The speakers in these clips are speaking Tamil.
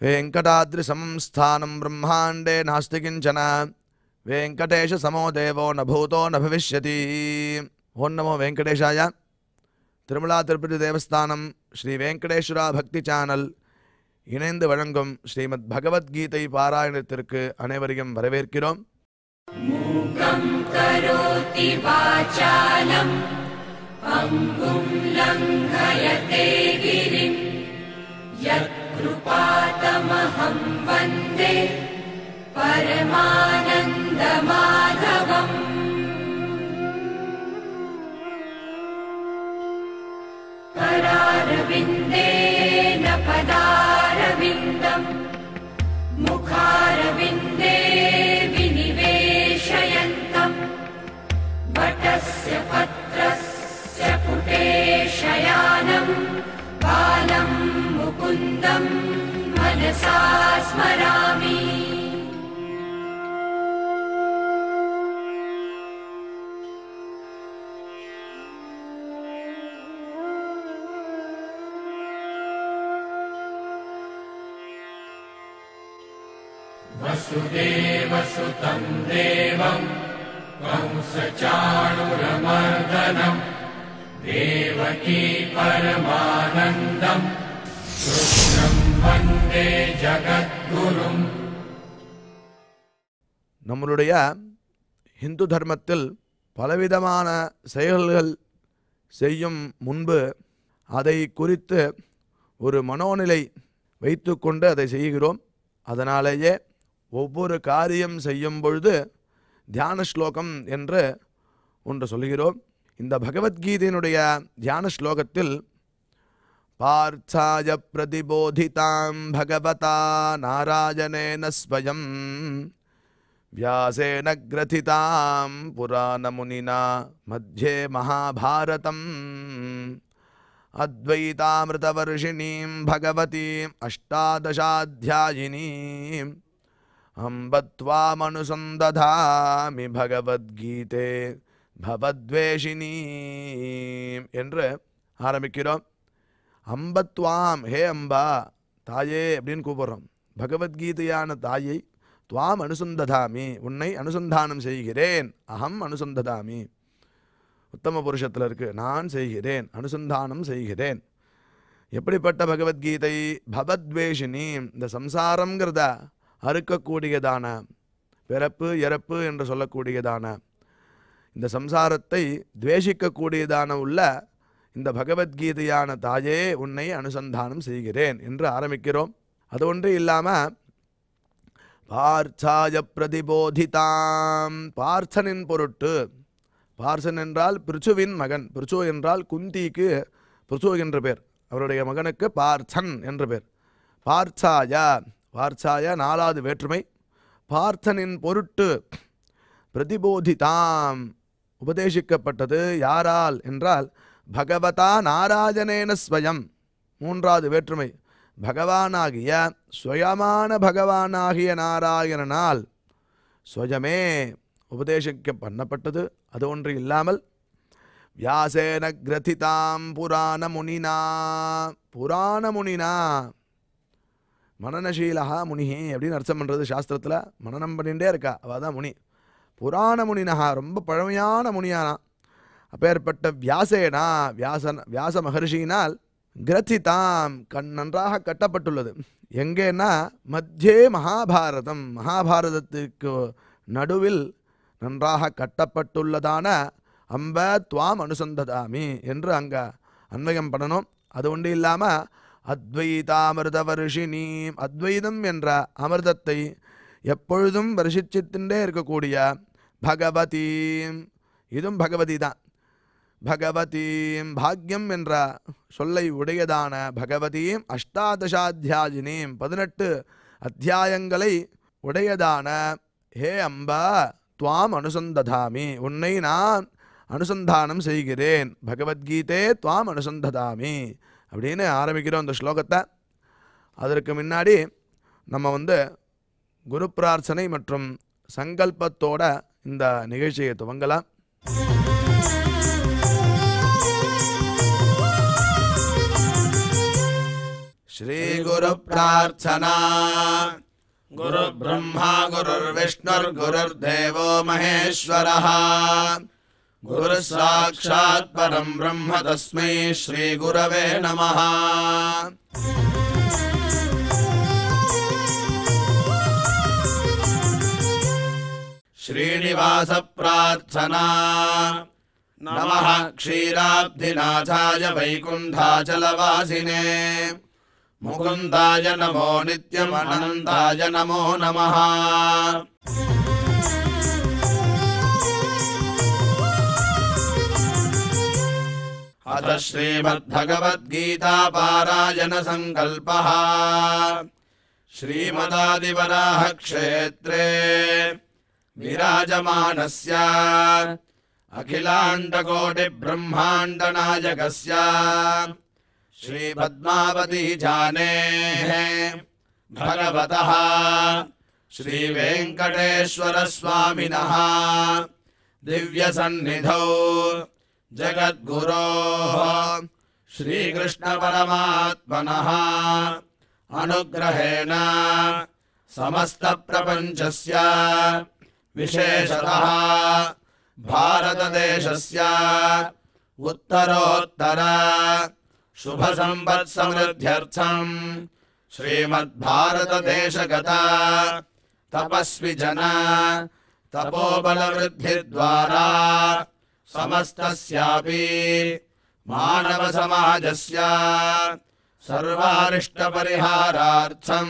वेङ्कटाद्रिसमं स्थानं ब्रह्माण्डे नास्ति किञ्चन वेङ्कटेशसमो देवो न भूतो न भविष्यति ஓம் நமோ வெங்கடேஷாய திருமலா திருப்பதி தேவஸ்தானம் ஸ்ரீ வெங்கடேஸ்வரா பக்தி சேனல் இணைந்து வழங்கும் ஸ்ரீமத் பகவத்கீதை பாராயணத்திற்கு அனைவரையும் வரவேற்கிறோம் करोति वाचालम् पङ्गुम् लङ्घयते गिरिम् यत्कृपातमहं वन्दे परमानन्दमाधवम् करारविन्देन पदारविन्दम् मुखारविन्दे विनिवेशयन्तम् वटस्य पत्रस्य पुटे शयानम् बालम् मुकुन्दम् मनसा स्मरामि वसुदेवसुतम् देवम् कंसचाणुरमर्दनम् देवकी परमानन्दम् कृष्णम् वन्दे जगद्गुरुम् நம்மளுடைய இந்து தர்மத்தில் பலவிதமான செயல்கள் செய்யும் முன்பு அதை குறித்து ஒரு மனோநிலை வைத்துக்கொண்டு அதை செய்கிறோம் அதனாலேயே ஒவ்வொரு காரியம் செய்யும் பொழுது தியான ஸ்லோகம் என்று ஒன்று சொல்கிறோம் இந்த பகவத்கீதையினுடைய தியான ஸ்லோகத்தில் பார்த்தாய பிரதிபோதிதாம் பகவதா நாராயணேன ஸ்வயம் व्यासेन ग्रथितां पुराणमुनिना मध्ये महाभारतम् अद्वैतामृतवर्षिणीं भगवतीम् अष्टादशाध्यायिनीम् अम्ब त्वामनुसन्दधामि भगवद्गीते பவத்வேஷினீம் என்று ஆரம்பிக்கிறோம் அம்பத்வாம் ஹே அம்பா தாயே அப்படின்னு கூப்பிடுறோம் பகவத்கீதையான தாயை துவாம் அனுசந்ததாமி உன்னை அனுசந்தானம் செய்கிறேன் அகம் அனுசந்ததாமி உத்தம புருஷத்தில் இருக்கு நான் செய்கிறேன் அனுசந்தானம் செய்கிறேன் எப்படிப்பட்ட பகவத்கீதை பவத்வேஷினி இந்த சம்சாரங்கிறத அறுக்கக்கூடியதான பிறப்பு இறப்பு என்று சொல்லக்கூடியதான இந்த சம்சாரத்தை துவேஷிக்கக்கூடியதான உள்ள இந்த பகவத்கீதையான தாயே உன்னை அனுசந்தானம் செய்கிறேன் என்று ஆரம்பிக்கிறோம் அது ஒன்று இல்லாமல் பார்த்தாய பிரதிபோதிதாம் பார்த்தனின் பொருட்டு பார்த்தன் என்றால் பிருச்சுவின் மகன் பிருச்சு என்றால் குந்திக்கு பிருச்சு என்ற பேர் அவருடைய மகனுக்கு பார்த்தன் என்ற பேர் பார்த்தாய பார்த்தாய நாலாவது வேற்றுமை பார்த்தனின் பொருட்டு பிரதிபோதிதாம் உபதேசிக்கப்பட்டது யாரால் என்றால் பகவதா நாராயணேன ஸ்வயம் மூன்றாவது வேற்றுமை பகவானாகிய ஸ்வயமான பகவானாகிய நாராயணனால் ஸ்வயமே உபதேசிக்க பண்ணப்பட்டது அது ஒன்று இல்லாமல் வியாசேன கிரதிதாம் புராண முனினா புராண முனினா மனநசீலகா முனிஹி அப்படின்னு அர்த்தம் பண்ணுறது சாஸ்திரத்தில் மனநம் பண்ணிகிட்டே இருக்கா அவள் தான் முனி புராண முனினஹா ரொம்ப பழமையான முனியானா அப்பேற்பட்ட வியாசேனா வியாசன் வியாச மகர்ஷியினால் கிரதிதாம் கண் நன்றாக கட்டப்பட்டுள்ளது எங்கேன்னா மத்தியே மகாபாரதம் மகாபாரதத்துக்கு நடுவில் நன்றாக கட்டப்பட்டுள்ளதான அம்ப துவாம் அனுசந்ததாமி என்று அங்கே அன்வயம் பண்ணணும் அது ஒன்று இல்லாமல் அத்வைதாமிருத வருஷினி அத்வைதம் என்ற அமிர்தத்தை எப்பொழுதும் வருஷிச்சுட்டே இருக்கக்கூடிய பகவதீம் இதுவும் பகவதி தான் பகவதீம் பாக்யம் என்ற சொல்லை உடையதான பகவதீம் அஷ்டாதசாத்தியாயினீம் பதினெட்டு அத்தியாயங்களை உடையதான ஹே அம்பா துவாம் அனுசந்ததாமி உன்னை நான் அனுசந்தானம் செய்கிறேன் பகவத்கீதே துவாம் அனுசந்ததாமி அப்படின்னு ஆரம்பிக்கிறோம் இந்த ஸ்லோகத்தை அதற்கு முன்னாடி நம்ம வந்து குரு பிரார்த்தனை மற்றும் சங்கல்பத்தோட இந்த நிகழ்ச்சியை துவங்கலாம் श्रीगुरुप्रार्थना गुरुर्ब्रह्मा गुरुर्विष्णुर्गुरुर्देवो महेश्वरः गुरुः साक्षात् परम् ब्रह्म तस्मै श्रीगुरवे नमः श्रीनिवासप्रार्थना नमः क्षीराब्धिनाथाय वैकुण्ठाचलवासिने मुकुन्दाय नमो नित्यमनन्ताय नमो नमः अथ श्रीमद्भगवद्गीतापारायणसङ्कल्पः श्रीमदादिवराहक्षेत्रे विराजमानस्य अखिलाण्डकोटिब्रह्माण्डनायकस्य श्रीपद्मावतीजानेः भगवतः श्रीवेङ्कटेश्वरस्वामिनः दिव्यसन्निधौ जगद्गुरोः श्रीकृष्णपरमात्मनः अनुग्रहेण समस्तप्रपञ्चस्य विशेषतः भारतदेशस्य उत्तरोत्तर शुभसम्पत्समृद्ध्यर्थम् श्रीमद्भारतदेशगता तपस्वि जन तपोबलवृद्धिद्वारा समस्तस्यापि मानवसमाजस्य सर्वारिष्टपरिहारार्थम्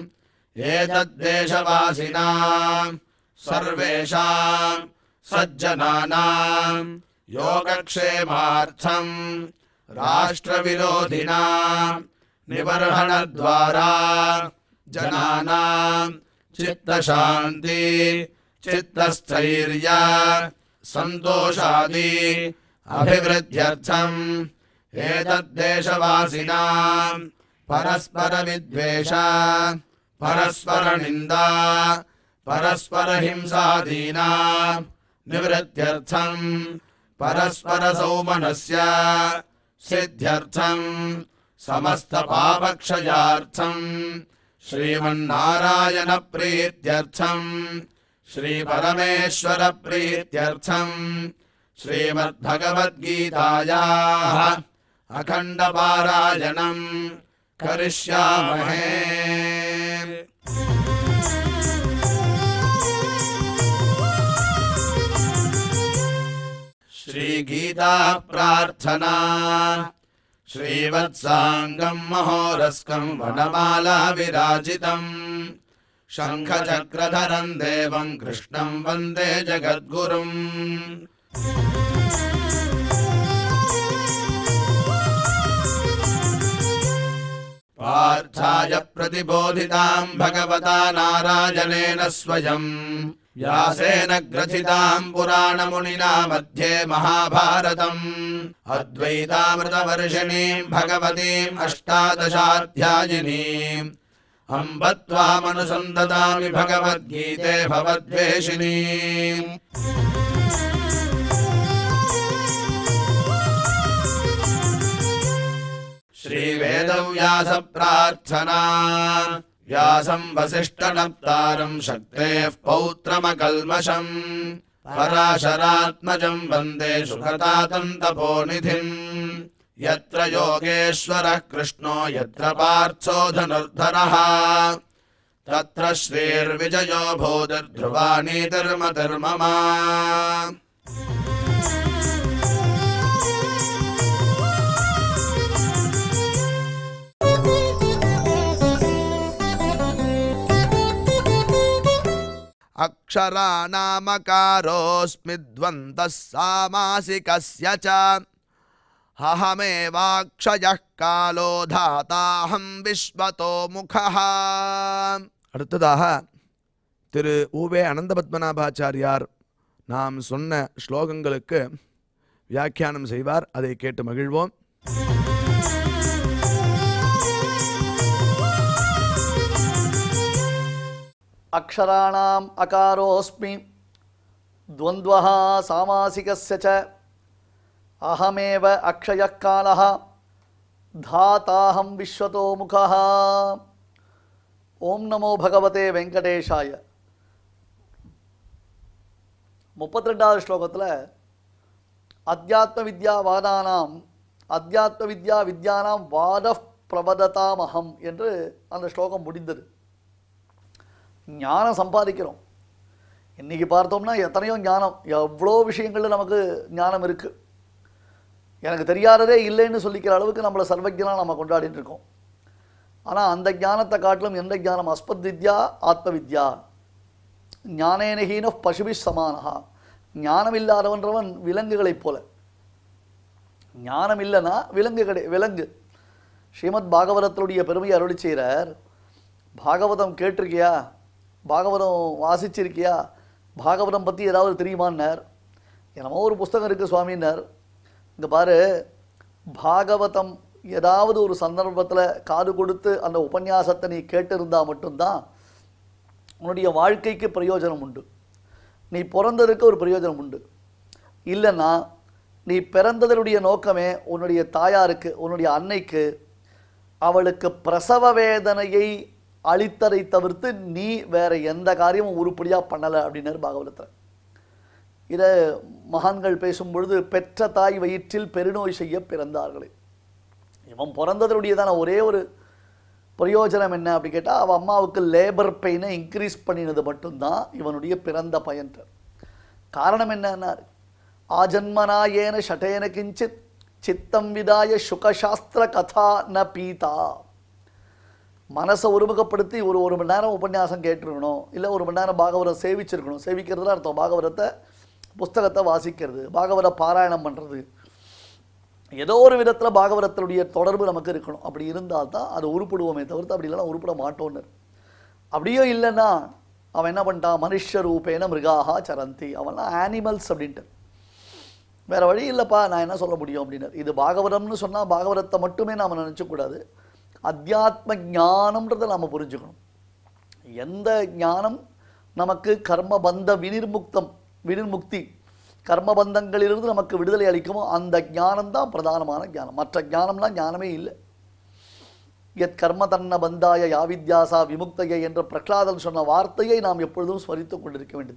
एतद्देशवासिनाम् सर्वेषाम् सज्जनानाम् योगक्षेमार्थम् राष्ट्रविरोधिनाम् निबर्हणद्वारा जनानाम् चित्तशान्ति चित्तस्थैर्य सन्तोषादि अभिवृद्ध्यर्थम् एतद्देशवासिनाम् परस्परविद्वेष परस्परनिन्दा परस्परहिंसादीनाम् निवृत्त्यर्थम् परस्परसौमनस्य सिद्ध्यर्थम् समस्तपापक्षयार्थम् श्रीमन्नारायणप्रीत्यर्थम् श्रीपरमेश्वरप्रीत्यर्थम् श्रीमद्भगवद्गीतायाः अखण्डपारायणम् करिष्यामहे श्रीगीता प्रार्थना श्रीवत्साङ्गम् महोरस्कम् वनमाला विराजितम् शङ्खचक्रधरम् देवम् कृष्णम् वन्दे जगद्गुरुम् पार्थाय प्रतिबोधिताम् भगवता नारायणेन स्वयम् व्यासेन ग्रथिताम् पुराणमुनिना मध्ये महाभारतम् अद्वैतामृतवर्षिणीम् भगवतीम् अष्टादशाध्यायिनीम् अम्ब त्वामनुसन्ददामि भगवद्गीते भवद्वेषिणीम् श्रीवेदव्यासप्रार्थना व्यासम् वसिष्ठनप्तारम् शक्तेः पौत्रमकल्मषम् पराशरात्मजम् वन्दे सुखतातम् तपोनिधिम् यत्र योगेश्वरः कृष्णो यत्र पार्थो धनुर्धरः तत्र श्रीर्विजयो भूतिर्ध्रुवानीतिर्मतिर्मम अक्षराणामकारोऽस्मि द्वन्द्वः सामासिकस्य च अहमेवाक्षयः कालो धाताहं விஸ்வதோ முகः அடுத்ததாக திரு உவே அனந்த பத்மநாபாச்சாரியார் நாம் சொன்ன ஸ்லோகங்களுக்கு வியாக்கியானம் செய்வார் அதை கேட்டு மகிழ்வோம் अक्षराणाम् अकारोऽस्मि द्वन्द्वः सामासिकस्य च अहमेव अक्षयः कालः தாத்தாஹம் விஸ்வதோ முகா ஓம் நமோ பகவதே வெங்கடேஷாய முப்பத்தி ரெண்டாவது ஸ்லோகத்தில் அத்தியாத்ம வித்யா வாதானாம் அத்தியாத்ம வித்யா வித்யானாம் வாத பிரபததாமகம் என்று அந்த ஸ்லோகம் முடிந்தது ஞானம் சம்பாதிக்கிறோம் இன்னைக்கு பார்த்தோம்னா எத்தனையோ ஞானம் எவ்வளோ விஷயங்கள்ல நமக்கு ஞானம் இருக்குது எனக்கு தெரியாததே இல்லைன்னு சொல்லிக்கிற அளவுக்கு நம்மளை சர்வஜனா நம்ம கொண்டாடிட்டு இருக்கோம் ஆனால் அந்த ஞானத்தை காட்டிலும் எந்த ஞானம் அஸ்பத் வித்யா ஆத்ம வித்யா ஞானேனஹீன பசுபி சமானஹா ஞானம் இல்லாதவன்றவன் விலங்குகளைப் போல ஞானம் இல்லைன்னா விலங்கு கிடை விலங்கு ஸ்ரீமத் பாகவதத்தினுடைய பெருமையை அருளி செய்கிறார் பாகவதம் கேட்டிருக்கியா பாகவதம் வாசிச்சிருக்கியா பாகவதம் பற்றி ஏதாவது தெரியுமான்னார் என்னமோ ஒரு புஸ்தகம் இருக்குது சுவாமின்னார் இங்கே பாரு பாகவதம் ஏதாவது ஒரு சந்தர்ப்பத்தில் காது கொடுத்து அந்த உபன்யாசத்தை நீ கேட்டிருந்தா மட்டும்தான் உன்னுடைய வாழ்க்கைக்கு பிரயோஜனம் உண்டு நீ பிறந்ததுக்கு ஒரு பிரயோஜனம் உண்டு இல்லைன்னா நீ பிறந்ததனுடைய நோக்கமே உன்னுடைய தாயாருக்கு உன்னுடைய அன்னைக்கு அவளுக்கு பிரசவ வேதனையை அளித்ததை தவிர்த்து நீ வேற எந்த காரியமும் உருப்படியாக பண்ணலை அப்படின்னாரு பாகவதத்தில் இதை மகான்கள் பேசும் பொழுது பெற்ற தாய் வயிற்றில் பெருநோய் செய்ய பிறந்தார்களே இவன் பிறந்ததனுடையதான ஒரே ஒரு பிரயோஜனம் என்ன அப்படி கேட்டால் அவன் அம்மாவுக்கு லேபர் பெயினை இன்க்ரீஸ் பண்ணினது மட்டும்தான் இவனுடைய பிறந்த பயன் காரணம் என்னன்னா ஆஜன்மனா ஏன ஷட்டேன கிஞ்சித் சித்தம் விதாய சுகசாஸ்திர கதா ந பீதா மனசை ஒருமுகப்படுத்தி ஒரு ஒரு மணி நேரம் உபன்யாசம் கேட்டிருக்கணும் இல்லை ஒரு மணி நேரம் பாகவரம் சேவிச்சிருக்கணும் சேவிக்கிறதுல அர்த்தம் பாகவரத்தை புஸ்தகத்தை வாசிக்கிறது பாகவத பாராயணம் பண்ணுறது ஏதோ ஒரு விதத்தில் பாகவதத்தினுடைய தொடர்பு நமக்கு இருக்கணும் அப்படி இருந்தால் தான் அது உருப்பிடுவோமே தவிர்த்து அப்படி இல்லைன்னா உருப்பிட மாட்டோன்னு அப்படியும் இல்லைன்னா அவன் என்ன பண்ணிட்டான் மனுஷ ரூபேன மிருகாகா சரந்தி அவன்லாம் ஆனிமல்ஸ் அப்படின்ட்டு வேற வழி இல்லைப்பா நான் என்ன சொல்ல முடியும் அப்படின்னாரு இது பாகவதம்னு சொன்னால் பாகவதத்தை மட்டுமே நாம் நினச்சக்கூடாது அத்தியாத்ம ஞானம்ன்றதை நாம் புரிஞ்சுக்கணும் எந்த ஞானம் நமக்கு கர்ம பந்த வினிர்முக்தம் வினிர்முக்தி கர்மபந்தங்களிலிருந்து நமக்கு விடுதலை அளிக்குமோ அந்த ஞானம் தான் பிரதானமான ஞானம் மற்ற ஞானம்லாம் ஞானமே இல்லை எத் கர்ம தன்ன பந்தாய யாவித்யாசா விமுக்தைய என்ற பிரகலாதன் சொன்ன வார்த்தையை நாம் எப்பொழுதும் ஸ்மரித்துக் கொண்டிருக்க வேண்டியது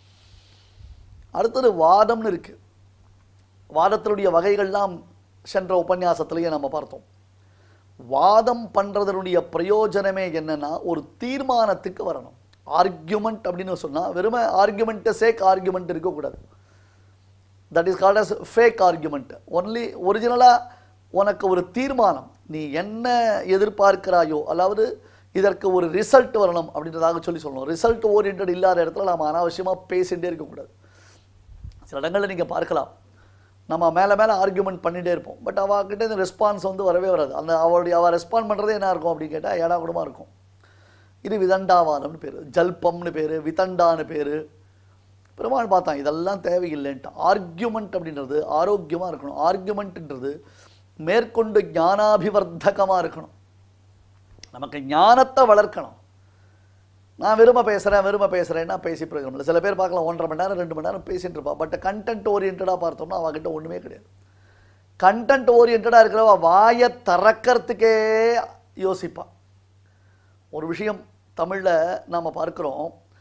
அடுத்தது வாதம்னு இருக்கு வாதத்தினுடைய வகைகள்லாம் சென்ற உபன்யாசத்திலேயே நம்ம பார்த்தோம் வாதம் பண்றதனுடைய பிரயோஜனமே என்னன்னா ஒரு தீர்மானத்துக்கு வரணும் ஆர்கியூமெண்ட் அப்படின்னு சொன்னா வெறும ஆர்கியூமெண்ட் சேக் ஆர்கியூமெண்ட் இருக்கக்கூடாது that is called as fake argument only ஒரிஜினலாக உனக்கு ஒரு தீர்மானம் நீ என்ன எதிர்பார்க்கிறாயோ அதாவது இதற்கு ஒரு ரிசல்ட் வரணும் அப்படின்றதாக சொல்லி சொல்லணும் ரிசல்ட் ஓரியன்ட் இல்லாத இடத்துல நாம் அனாவசியமாக பேசிகிட்டே இருக்கக்கூடாது சில இடங்களில் நீங்கள் பார்க்கலாம் நம்ம மேலே மேலே ஆர்கியூமெண்ட் பண்ணிகிட்டே இருப்போம் பட் அவகிட்ட இந்த ரெஸ்பான்ஸ் வந்து வரவே வராது அந்த அவளுடைய அவள் ரெஸ்பாண்ட் பண்ணுறதே என்ன இருக்கும் அப்படின்னு கேட்டால் ஏடா கூடமா இருக்கும் இது விதண்டாவாதம்னு பேர் ஜல்பம்னு பேர் விதண்டான்னு பேர் பெருமாள் பார்த்தான் இதெல்லாம் தேவையில்லைன்ட்டு ஆர்கியூமெண்ட் அப்படின்றது ஆரோக்கியமாக இருக்கணும் ஆர்கியூமெண்ட்ன்றது மேற்கொண்டு ஞானாபிவர்த்தகமாக இருக்கணும் நமக்கு ஞானத்தை வளர்க்கணும் நான் விரும்ப பேசுகிறேன் விரும்ப பேசுகிறேன்னா பேசி பிரயோஜனம் இல்லை சில பேர் பார்க்கலாம் ஒன்றரை மணி நேரம் ரெண்டு மணி நேரம் பேசிட்டு இருப்பா பட் கண்டென்ட் ஓரியன்டாக பார்த்தோம்னா அவகிட்ட ஒன்றுமே கிடையாது கண்டென்ட் ஓரியன்டாக இருக்கிறவ வாயை திறக்கிறதுக்கே யோசிப்பா ஒரு விஷயம் தமிழில் நாம் பார்க்குறோம்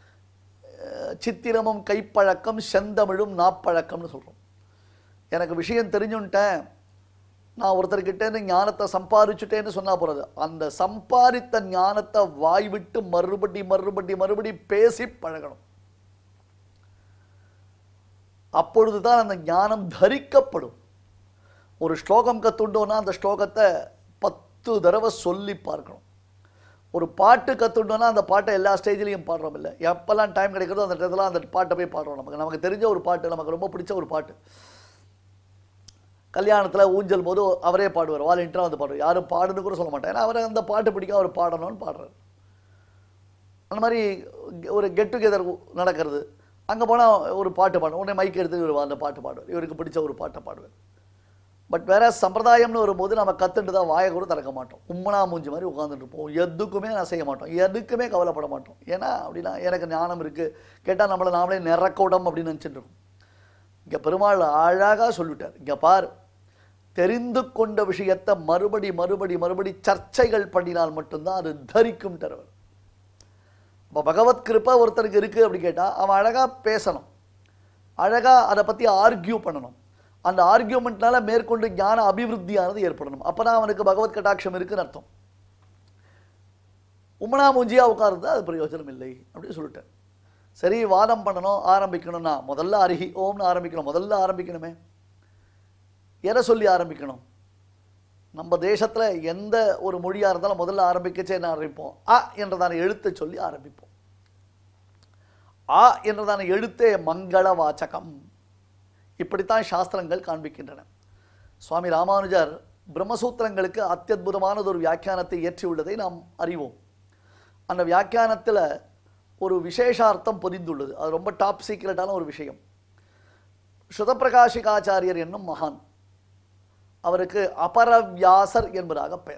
அஹ் சித்திரமும் கைப்பழக்கம் செந்தமிழும் நாப்பழக்கம்னு சொல்கிறோம் எனக்கு விஷயம் தெரிஞ்சுன்ட்டேன் நான் ஒருத்தர்கிட்டேருந்து ஞானத்தை சம்பாதிச்சுட்டேன்னு சொன்னா போகிறது அந்த சம்பாதித்த ஞானத்தை வாய் விட்டு மறுபடி மறுபடி மறுபடி பேசி பழகணும் அப்பொழுது தான் அந்த ஞானம் தரிக்கப்படும் ஒரு ஸ்லோகம் கத்துண்டோன்னா அந்த ஸ்லோகத்தை பத்து தடவை சொல்லி பார்க்கணும் ஒரு பாட்டு கற்றுட்டோன்னா அந்த பாட்டை எல்லா ஸ்டேஜ்லேயும் பாடுறோம் இல்லை எப்போல்லாம் டைம் கிடைக்கிறதோ அந்த இடத்துல அந்த பாட்டை போய் பாடுறோம் நமக்கு நமக்கு தெரிஞ்ச ஒரு பாட்டு நமக்கு ரொம்ப பிடிச்ச ஒரு பாட்டு கல்யாணத்தில் ஊஞ்சல் போது அவரே பாடுவார் வாலண்டியராக வந்து பாடுவார் யாரும் பாடுன்னு கூட சொல்ல மாட்டேன் ஏன்னா அவரை அந்த பாட்டு பிடிக்கும் அவர் பாடணும்னு பாடுறாரு அந்த மாதிரி ஒரு கெட் டுகெதர் நடக்கிறது அங்கே போனால் ஒரு பாட்டு பாடும் உடனே மைக் எடுத்து இவர் அந்த பாட்டு பாடுவார் இவருக்கு பிடிச்ச ஒரு பாட்டை பாடுவார் பட் வேற சம்பிரதாயம்னு வரும்போது நம்ம கத்துட்டு தான் வாயை கூட திறக்க மாட்டோம் உம்மனா மூஞ்சி மாதிரி உட்காந்துட்டு இருப்போம் எதுக்குமே நான் செய்ய மாட்டோம் எதுக்குமே கவலைப்பட மாட்டோம் ஏன்னா அப்படின்னா எனக்கு ஞானம் இருக்குது கேட்டால் நம்மளை நாமளே நிறக்கூடம் அப்படின்னு நினச்சிட்டு இருக்கோம் இங்கே பெருமாள் அழகாக சொல்லிட்டார் இங்கே பார் தெரிந்து கொண்ட விஷயத்தை மறுபடி மறுபடி மறுபடி சர்ச்சைகள் பண்ணினால் மட்டும்தான் அது தரிக்கும் தருவர் இப்போ பகவத் கிருப்பை ஒருத்தருக்கு இருக்குது அப்படி கேட்டால் அவன் அழகாக பேசணும் அழகாக அதை பற்றி ஆர்கியூ பண்ணணும் அந்த ஆர்கியூமெண்ட்னால மேற்கொண்டு ஞான அபிவிருத்தியானது ஏற்படணும் அப்போ தான் அவனுக்கு பகவத் கட்டாட்சம் இருக்குன்னு அர்த்தம் உமனா மூஞ்சியாக உட்கார்ந்தா அது பிரயோஜனம் இல்லை அப்படின்னு சொல்லிட்டேன் சரி வாதம் பண்ணணும் ஆரம்பிக்கணும்னா முதல்ல அருகி ஓம்னு ஆரம்பிக்கணும் முதல்ல ஆரம்பிக்கணுமே எதை சொல்லி ஆரம்பிக்கணும் நம்ம தேசத்தில் எந்த ஒரு மொழியாக இருந்தாலும் முதல்ல ஆரம்பிக்கச்சே என்ன ஆரம்பிப்போம் அ என்றதான எழுத்தை சொல்லி ஆரம்பிப்போம் ஆ என்றதான எழுத்தே மங்கள வாச்சகம் இப்படித்தான் சாஸ்திரங்கள் காண்பிக்கின்றன சுவாமி ராமானுஜர் பிரம்மசூத்திரங்களுக்கு அத்தியுதமானது ஒரு வியாக்கியானத்தை இயற்றியுள்ளதை நாம் அறிவோம் அந்த வியாக்கியானத்தில் ஒரு விசேஷார்த்தம் பொதிந்துள்ளது அது ரொம்ப டாப் சீக்ரெட்டான ஒரு விஷயம் சுதப்பிரகாஷிகாச்சாரியர் என்னும் மகான் அவருக்கு அபரவியாசர் என்பதாக பெயர்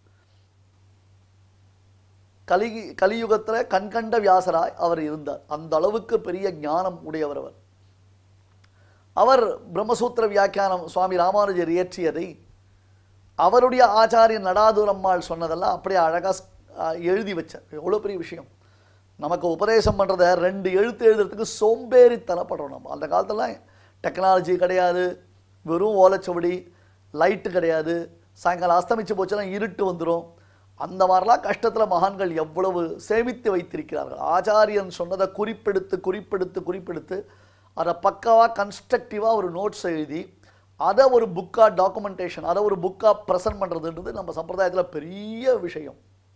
கலி கலியுகத்தில் கண்கண்ட வியாசராய் அவர் இருந்தார் அந்த அளவுக்கு பெரிய ஞானம் உடையவர் அவர் அவர் பிரம்மசூத்திர வியாக்கியானம் சுவாமி ராமானுஜர் இயற்றியதை அவருடைய ஆச்சாரியன் நடாதுரம்மாள் சொன்னதெல்லாம் அப்படியே அழகாக எழுதி வச்சார் எவ்வளோ பெரிய விஷயம் நமக்கு உபதேசம் பண்ணுறத ரெண்டு எழுத்து எழுதுறதுக்கு சோம்பேறித்தனப்படுறோம் நம்ம அந்த காலத்துலலாம் டெக்னாலஜி கிடையாது வெறும் ஓலைச்சுவடி லைட்டு கிடையாது சாயங்காலம் அஸ்தமிச்சு போச்சுன்னா இருட்டு வந்துடும் அந்த மாதிரிலாம் கஷ்டத்தில் மகான்கள் எவ்வளவு சேமித்து வைத்திருக்கிறார்கள் ஆச்சாரியன் சொன்னதை குறிப்பெடுத்து குறிப்பெடுத்து குறிப்பெடுத்து அதை பக்காவாக கன்ஸ்ட்ரக்டிவாக ஒரு நோட்ஸ் எழுதி அதை ஒரு புக்காக டாக்குமெண்டேஷன் அதை ஒரு புக்காக ப்ரெசன்ட் பண்ணுறதுன்றது நம்ம சம்பிரதாயத்தில் பெரிய விஷயம்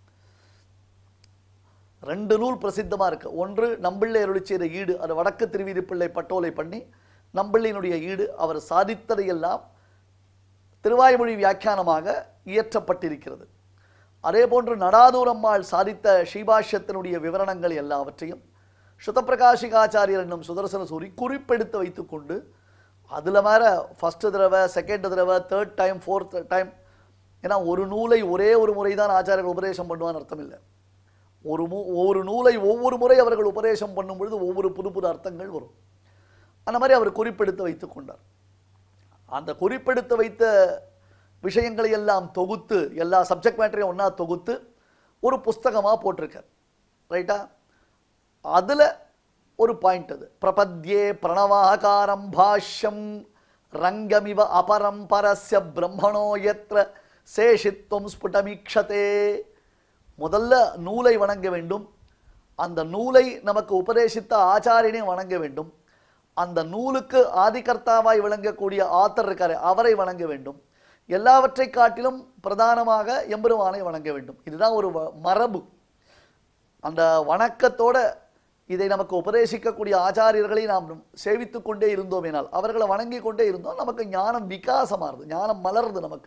ரெண்டு நூல் பிரசித்தமாக இருக்கு ஒன்று நம்பிள்ளை அருளி செய்த ஈடு அது வடக்கு திருவீதிப்பிள்ளை பட்டோலை பண்ணி நம்பிள்ளையினுடைய ஈடு அவர் சாதித்ததையெல்லாம் திருவாய்மொழி வியாக்கியானமாக இயற்றப்பட்டிருக்கிறது அதே போன்று நடாதூரம்மாள் சாதித்த ஸ்ரீபாஷ்யத்தினுடைய விவரணங்கள் எல்லாவற்றையும் சுதப்பிரகாஷிகாச்சாரியர் என்னும் சுதர்சன சூரி குறிப்பெடுத்து வைத்துக்கொண்டு அதில் மேலே ஃபஸ்ட்டு தடவை செகண்ட் தடவை தேர்ட் டைம் ஃபோர்த் டைம் ஏன்னா ஒரு நூலை ஒரே ஒரு முறை தான் ஆச்சாரியர்கள் உபதேசம் பண்ணுவான்னு அர்த்தம் இல்லை ஒரு மூ ஒரு நூலை ஒவ்வொரு முறை அவர்கள் உபதேசம் பண்ணும் பொழுது ஒவ்வொரு புது புது அர்த்தங்கள் வரும் அந்த மாதிரி அவர் குறிப்பெடுத்து வைத்துக் கொண்டார் அந்த குறிப்பெடுத்து வைத்த விஷயங்களை எல்லாம் தொகுத்து எல்லா சப்ஜெக்ட் மேட்டரையும் ஒன்றா தொகுத்து ஒரு புஸ்தகமாக போட்டிருக்கார் ரைட்டா அதில் ஒரு பாயிண்ட் அது பிரபத்யே பிரணவாகாரம் பாஷ்யம் ரங்கமிவ அபரம் பரஸ்ய பிரம்மணோ எத்திர சேஷித்வம் ஸ்புடமீக்ஷதே முதல்ல நூலை வணங்க வேண்டும் அந்த நூலை நமக்கு உபதேசித்த ஆச்சாரியனை வணங்க வேண்டும் அந்த நூலுக்கு ஆதிகர்த்தாவாய் விளங்கக்கூடிய ஆத்தர் இருக்காரு அவரை வணங்க வேண்டும் எல்லாவற்றை காட்டிலும் பிரதானமாக எம்பெருமானை வணங்க வேண்டும் இதுதான் ஒரு வ- மரபு அந்த வணக்கத்தோட இதை நமக்கு உபதேசிக்கக்கூடிய ஆச்சாரியர்களை நாம் சேவித்துக் கொண்டே இருந்தோமேனால் அவர்களை வணங்கி கொண்டே இருந்தோம் நமக்கு ஞானம் விகாசமாகுது ஞானம் மலருது நமக்கு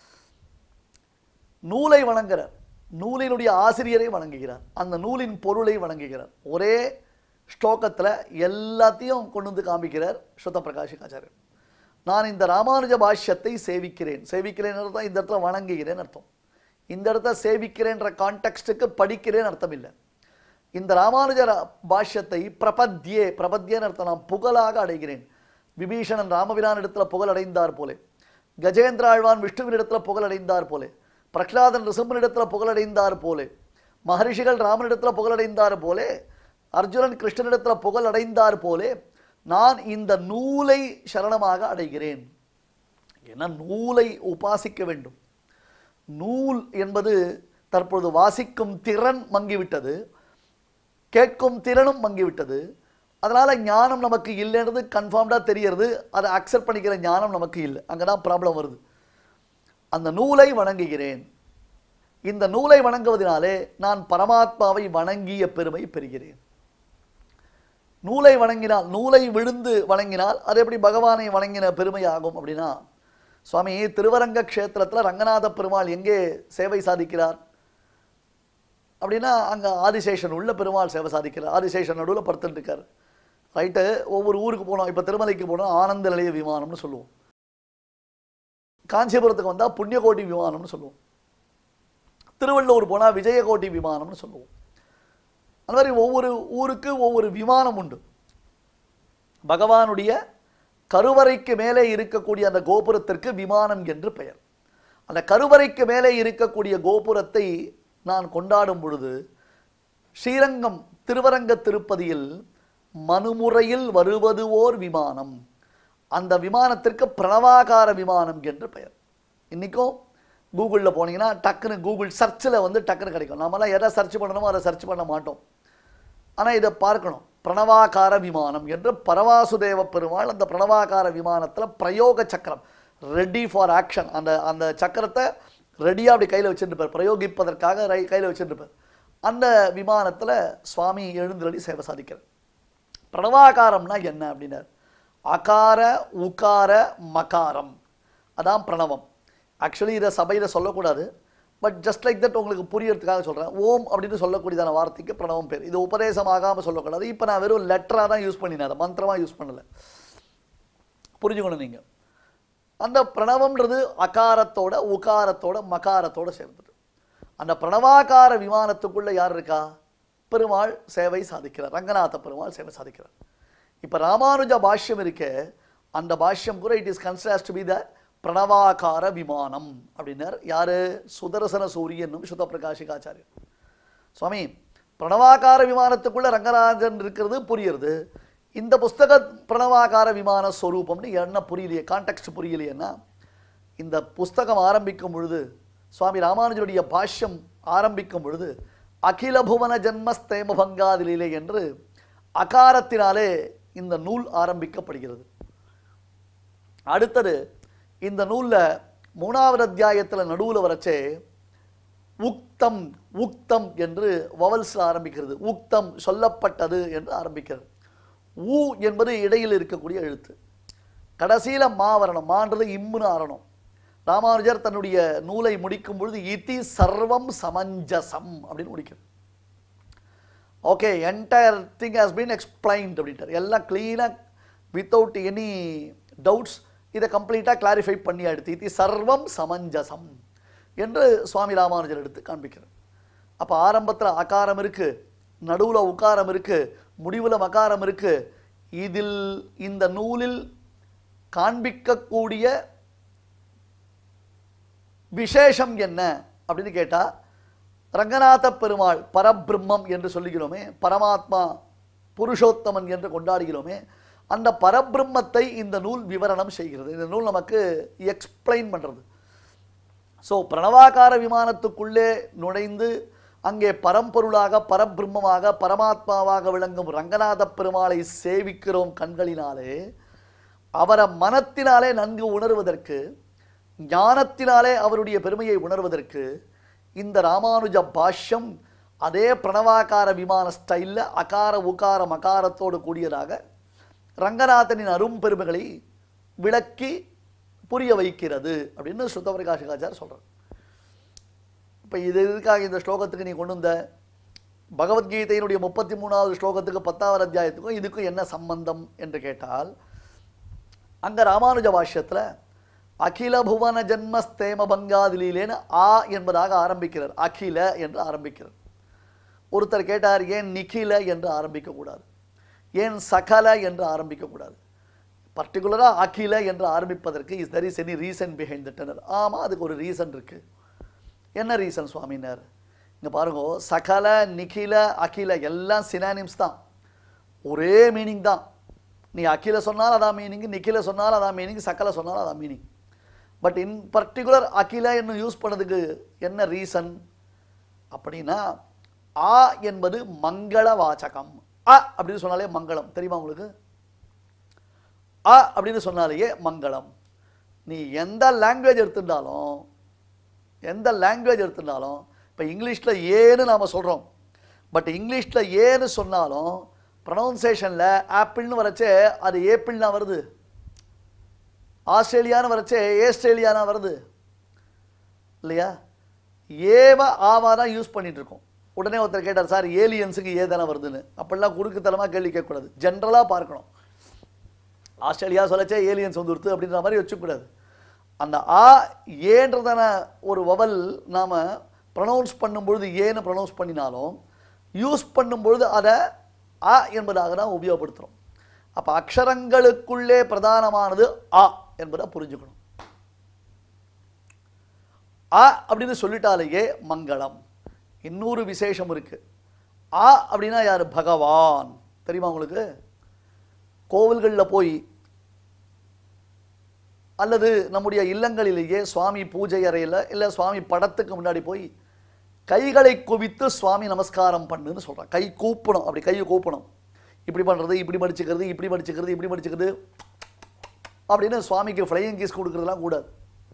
நூலை வணங்குறார் நூலினுடைய ஆசிரியரை வணங்குகிறார் அந்த நூலின் பொருளை வணங்குகிறார் ஒரே ஸ்லோகத்தில் எல்லாத்தையும் கொண்டு வந்து காமிக்கிறார் சுத்த பிரகாஷிகாச்சாரியர் நான் இந்த ராமானுஜ பாஷ்யத்தை சேவிக்கிறேன் சேவிக்கிறேன் அர்த்தம் இந்த இடத்துல வணங்குகிறேன் அர்த்தம் இந்த இடத்துல சேவிக்கிறேன்ற கான்டெக்ஸ்டுக்கு படிக்கிறேன் அர்த்தம் இல்லை இந்த ராமானுஜ ரா- பாஷ்யத்தை பிரபத்யே பிரபத்யேன்னு அர்த்தம் நான் புகழாக அடைகிறேன் விபீஷணன் ராமபிரான் இடத்துல புகழ் அடைந்தார் போலே கஜேந்திர ஆழ்வான் விஷ்ணுவின் இடத்துல புகழ் அடைந்தார் போலே பிரகலாதன் ரிசம்பன் இடத்துல புகழ் அடைந்தார் போலே மகரிஷிகள் ராமனிடத்துல புகழ் அடைந்தார் போலே அர்ஜுனன் கிருஷ்ணனிடத்துல புகழ் அடைந்தார் போலே நான் இந்த நூலை சரணமாக அடைகிறேன் ஏன்னா நூலை உபாசிக்க வேண்டும் நூல் என்பது தற்பொழுது வாசிக்கும் திறன் மங்கிவிட்டது கேட்கும் திறனும் மங்கிவிட்டது அதனால ஞானம் நமக்கு இல்லைன்றது கன்ஃபார்ம்டாக தெரியறது அதை அக்செப்ட் பண்ணிக்கிற ஞானம் நமக்கு இல்லை அங்கே தான் ப்ராப்ளம் வருது அந்த நூலை வணங்குகிறேன் இந்த நூலை வணங்குவதனாலே நான் பரமாத்மாவை வணங்கிய பெருமை பெறுகிறேன் நூலை வணங்கினால் நூலை விழுந்து வணங்கினால் அது எப்படி பகவானை வணங்கின பெருமை ஆகும் அப்படின்னா சுவாமி திருவரங்க க்ஷேத்திரத்தில் ரங்கநாத பெருமாள் எங்கே சேவை சாதிக்கிறார் அப்படின்னா அங்கே ஆதிசேஷன் உள்ள பெருமாள் சேவை சாதிக்கிறார் ஆதிசேஷன் நடுவில் படுத்துட்டு இருக்கார் ரைட்டு ஒவ்வொரு ஊருக்கு போனோம் இப்போ திருமலைக்கு போனோம் ஆனந்த நிலைய விமானம்னு சொல்லுவோம் காஞ்சிபுரத்துக்கு வந்தால் புண்ணியகோட்டி விமானம்னு சொல்லுவோம் திருவள்ளூர் போனால் விஜயகோட்டி விமானம்னு சொல்லுவோம் அந்த மாதிரி ஒவ்வொரு ஊருக்கு ஒவ்வொரு விமானம் உண்டு பகவானுடைய கருவறைக்கு மேலே இருக்கக்கூடிய அந்த கோபுரத்திற்கு விமானம் என்று பெயர் அந்த கருவறைக்கு மேலே இருக்கக்கூடிய கோபுரத்தை நான் கொண்டாடும் பொழுது ஸ்ரீரங்கம் திருவரங்க திருப்பதியில் மனுமுறையில் வருவது ஓர் விமானம் அந்த விமானத்திற்கு பிரணவாகார விமானம் என்று பெயர் இன்றைக்கும் கூகுளில் போனீங்கன்னா டக்குன்னு கூகுள் சர்ச்சில் வந்து டக்குன்னு கிடைக்கும் நாமெல்லாம் எதை சர்ச் பண்ணணுமோ அதை சர்ச் பண்ண மாட்டோம் ஆனால் இதை பார்க்கணும் பிரணவாகார விமானம் என்று பரவாசுதேவ பெருமாள் அந்த பிரணவாகார விமானத்தில் பிரயோக சக்கரம் ரெடி ஃபார் ஆக்ஷன் அந்த அந்த சக்கரத்தை ரெடியாக அப்படி கையில் வச்சுருப்பார் பிரயோகிப்பதற்காக ரை கையில் வச்சுருப்பார் அந்த விமானத்தில் சுவாமி எழுந்தருளி சேவை சாதிக்கிறார் பிரணவாகாரம்னா என்ன அப்படின்னார் அகார உகார மகாரம் அதான் பிரணவம் ஆக்சுவலி இதை சபையில் சொல்லக்கூடாது பட் ஜஸ்ட் லைக் தட் உங்களுக்கு புரியறதுக்காக சொல்கிறேன் ஓம் அப்படின்னு சொல்லக்கூடியதான வார்த்தைக்கு பிரணவம் பேர் இது உபதேசம் ஆகாமல் சொல்லக்கூடாது இப்போ நான் வெறும் லெட்டராக தான் யூஸ் பண்ணினேன் அதை மந்திரமாக யூஸ் பண்ணலை புரிஞ்சுக்கணும் நீங்கள் அந்த பிரணவம்ன்றது அகாரத்தோட உகாரத்தோட மகாரத்தோட சேர்ந்தது அந்த பிரணவாகார விமானத்துக்குள்ள யார் இருக்கா பெருமாள் சேவை சாதிக்கிறார் ரங்கநாத பெருமாள் சேவை சாதிக்கிறார் இப்போ ராமானுஜ பாஷ்யம் இருக்க அந்த பாஷ்யம் கூட it is considers to be the பிரணவாகார விமானம் அப்படின்னார் யாரு சுதர்சன சூரியனும் சுத பிரகாஷிகாச்சாரியர் சுவாமி பிரணவாகார விமானத்துக்குள்ள ரங்கராஜன் இருக்கிறது புரியுறது இந்த புஸ்தக பிரணவாகார விமான ஸ்வரூபம்னு என்ன புரியலையே கான்டெக்ட் புரியலையேன்னா இந்த புஸ்தகம் ஆரம்பிக்கும் பொழுது சுவாமி ராமானுஜருடைய பாஷ்யம் ஆரம்பிக்கும் பொழுது அகில புவன ஜன்மஸ்தேம பங்காதிலே என்று அகாரத்தினாலே இந்த நூல் ஆரம்பிக்கப்படுகிறது அடுத்தது இந்த நூல்ல மூணாவது அத்தியாயத்தில் நடுவில் வரச்சே உக்தம் உக்தம் என்று வவல்ஸில் ஆரம்பிக்கிறது உக்தம் சொல்லப்பட்டது என்று ஆரம்பிக்கிறது ஊ என்பது இடையில் இருக்கக்கூடிய எழுத்து கடைசியில் மா வரணும் மான்றது இம்முன்னு ஆறணும் ராமானுஜர் தன்னுடைய நூலை முடிக்கும் பொழுது இதி சர்வம் சமஞ்சசம் அப்படின்னு முடிக்கிறது okay entire thing has been explained அப்படின்ட்டார் எல்லாம் க்ளீனாக வித்தவுட் எனி டவுட்ஸ் இதை கம்ப்ளீட்டாக கிளாரிஃபை பண்ணி எடுத்து இது சர்வம் சமஞ்சசம் என்று சுவாமி ராமானுஜர் எடுத்து காண்பிக்கிறார் அப்போ ஆரம்பத்தில் அகாரம் இருக்கு நடுவில் உகாரம் இருக்கு முடிவில் மகாரம் இருக்கு இதில் இந்த நூலில் காண்பிக்கக்கூடிய விசேஷம் என்ன அப்படின்னு கேட்டால் ரங்கநாத பெருமாள் பரபிரம்மம் என்று சொல்லுகிறோமே பரமாத்மா புருஷோத்தமன் என்று கொண்டாடுகிறோமே அந்த பரபிரம்மத்தை இந்த நூல் விவரணம் செய்கிறது இந்த நூல் நமக்கு எக்ஸ்பிளைன் பண்ணுறது ஸோ பிரணவாகார விமானத்துக்குள்ளே நுழைந்து அங்கே பரம்பொருளாக பரபிரம்மமாக பரமாத்மாவாக விளங்கும் ரங்கநாத பெருமாளை சேவிக்கிறோம் கண்களினாலே அவரை மனத்தினாலே நன்கு உணர்வதற்கு ஞானத்தினாலே அவருடைய பெருமையை உணர்வதற்கு இந்த ராமானுஜ பாஷ்யம் அதே பிரணவாகார விமான ஸ்டைலில் அகார உகார மகாரத்தோடு கூடியதாக ரங்கநாதனின் அரும்பெருமைகளை விளக்கி புரிய வைக்கிறது அப்படின்னு சுத்தபிரகாஷகாச்சார் சொல்கிறார் இப்போ இது எதுக்காக இந்த ஸ்லோகத்துக்கு நீ கொண்டு வந்த பகவத்கீதையினுடைய முப்பத்தி மூணாவது ஸ்லோகத்துக்கு பத்தாவது அத்தியாயத்துக்கும் இதுக்கும் என்ன சம்பந்தம் என்று கேட்டால் அங்க ராமானுஜ பாஷ்யத்தில் அகில புவன ஜன்மஸ்தேம பங்காதிலேன்னு ஆ என்பதாக ஆரம்பிக்கிறார் அகில என்று ஆரம்பிக்கிறார் ஒருத்தர் கேட்டார் ஏன் நிகில என்று ஆரம்பிக்கக்கூடாது ஏன் சகல என்று ஆரம்பிக்கக்கூடாது பர்டிகுலராக அகில என்று ஆரம்பிப்பதற்கு is there is any reason behind தட்டனர் ஆமாம் அதுக்கு ஒரு ரீசன் இருக்கு என்ன ரீசன் சுவாமினர் இங்கே பாருங்க சகல நிகில அகில எல்லாம் சினானிம்ஸ் தான் ஒரே மீனிங் தான் நீ அகில சொன்னால் அதான் மீனிங் நிக்கில சொன்னால் அதான் மீனிங் சக்கல சொன்னாலும் அதான் மீனிங் பட் இன் பர்டிகுலர் அகில என்ன யூஸ் பண்ணதுக்கு என்ன ரீசன் அப்படின்னா ஆ என்பது மங்கள வாச்சகம் அ அப்படின்னு சொன்னாலே மங்களம் தெரியுமா உங்களுக்கு அ அப்படின்னு சொன்னாலேயே மங்களம் நீ எந்த லாங்குவேஜ் எடுத்துட்டாலும் எந்த லாங்குவேஜ் எடுத்துட்டாலும் இப்போ இங்கிலீஷில் ஏன்னு நாம் சொல்கிறோம் பட் இங்கிலீஷில் ஏன்னு சொன்னாலும் ப்ரொனவுன்சேஷனில் ஆப்பிள்னு வரச்சே அது ஏப்பிள்னா வருது ஆஸ்திரேலியான்னு வரச்சே ஏஸ்ட்ரேலியானா வருது இல்லையா ஏவ ஆவா தான் யூஸ் பண்ணிட்டு இருக்கோம் உடனே ஒருத்தர் கேட்டார் சார் ஏலியன்ஸுக்கு ஏ தானே வருதுன்னு அப்படிலாம் குறுக்குத்தனமாக கேள்வி கேட்கக்கூடாது ஜென்ரலாக பார்க்கணும் ஆஸ்திரேலியா சொல்லச்சே ஏலியன்ஸ் வந்துருத்து அப்படின்ற மாதிரி வச்சுக்கூடாது அந்த ஆ ஏன்றதான ஒரு வவல் நாம் ப்ரொனவுன்ஸ் பண்ணும்பொழுது ஏன்னு ப்ரொனவுன்ஸ் பண்ணினாலும் யூஸ் பண்ணும்பொழுது அதை ஆ என்பதாக தான் உபயோகப்படுத்துகிறோம் அப்ப அக்ஷரங்களுக்குள்ளே பிரதானமானது ஆ என்பதை புரிஞ்சுக்கணும் ஆ அப்படின்னு சொல்லிட்டாலேயே மங்களம் இன்னொரு விசேஷம் இருக்கு ஆ அப்படின்னா யார் பகவான் தெரியுமா உங்களுக்கு கோவில்களில் போய் அல்லது நம்முடைய இல்லங்களிலேயே சுவாமி பூஜை அறையில் இல்லை சுவாமி படத்துக்கு முன்னாடி போய் கைகளை குவித்து சுவாமி நமஸ்காரம் பண்ணுன்னு சொல்கிறான் கை கூப்பணும் அப்படி கையை கூப்பணும் இப்படி பண்ணுறது இப்படி மடிச்சுக்கிறது இப்படி மடிச்சுக்கிறது இப்படி மடிச்சுக்கிறது அப்படின்னு சுவாமிக்கு ஃப்ளையிங் கீஸ் கொடுக்கறதுலாம் கூடாது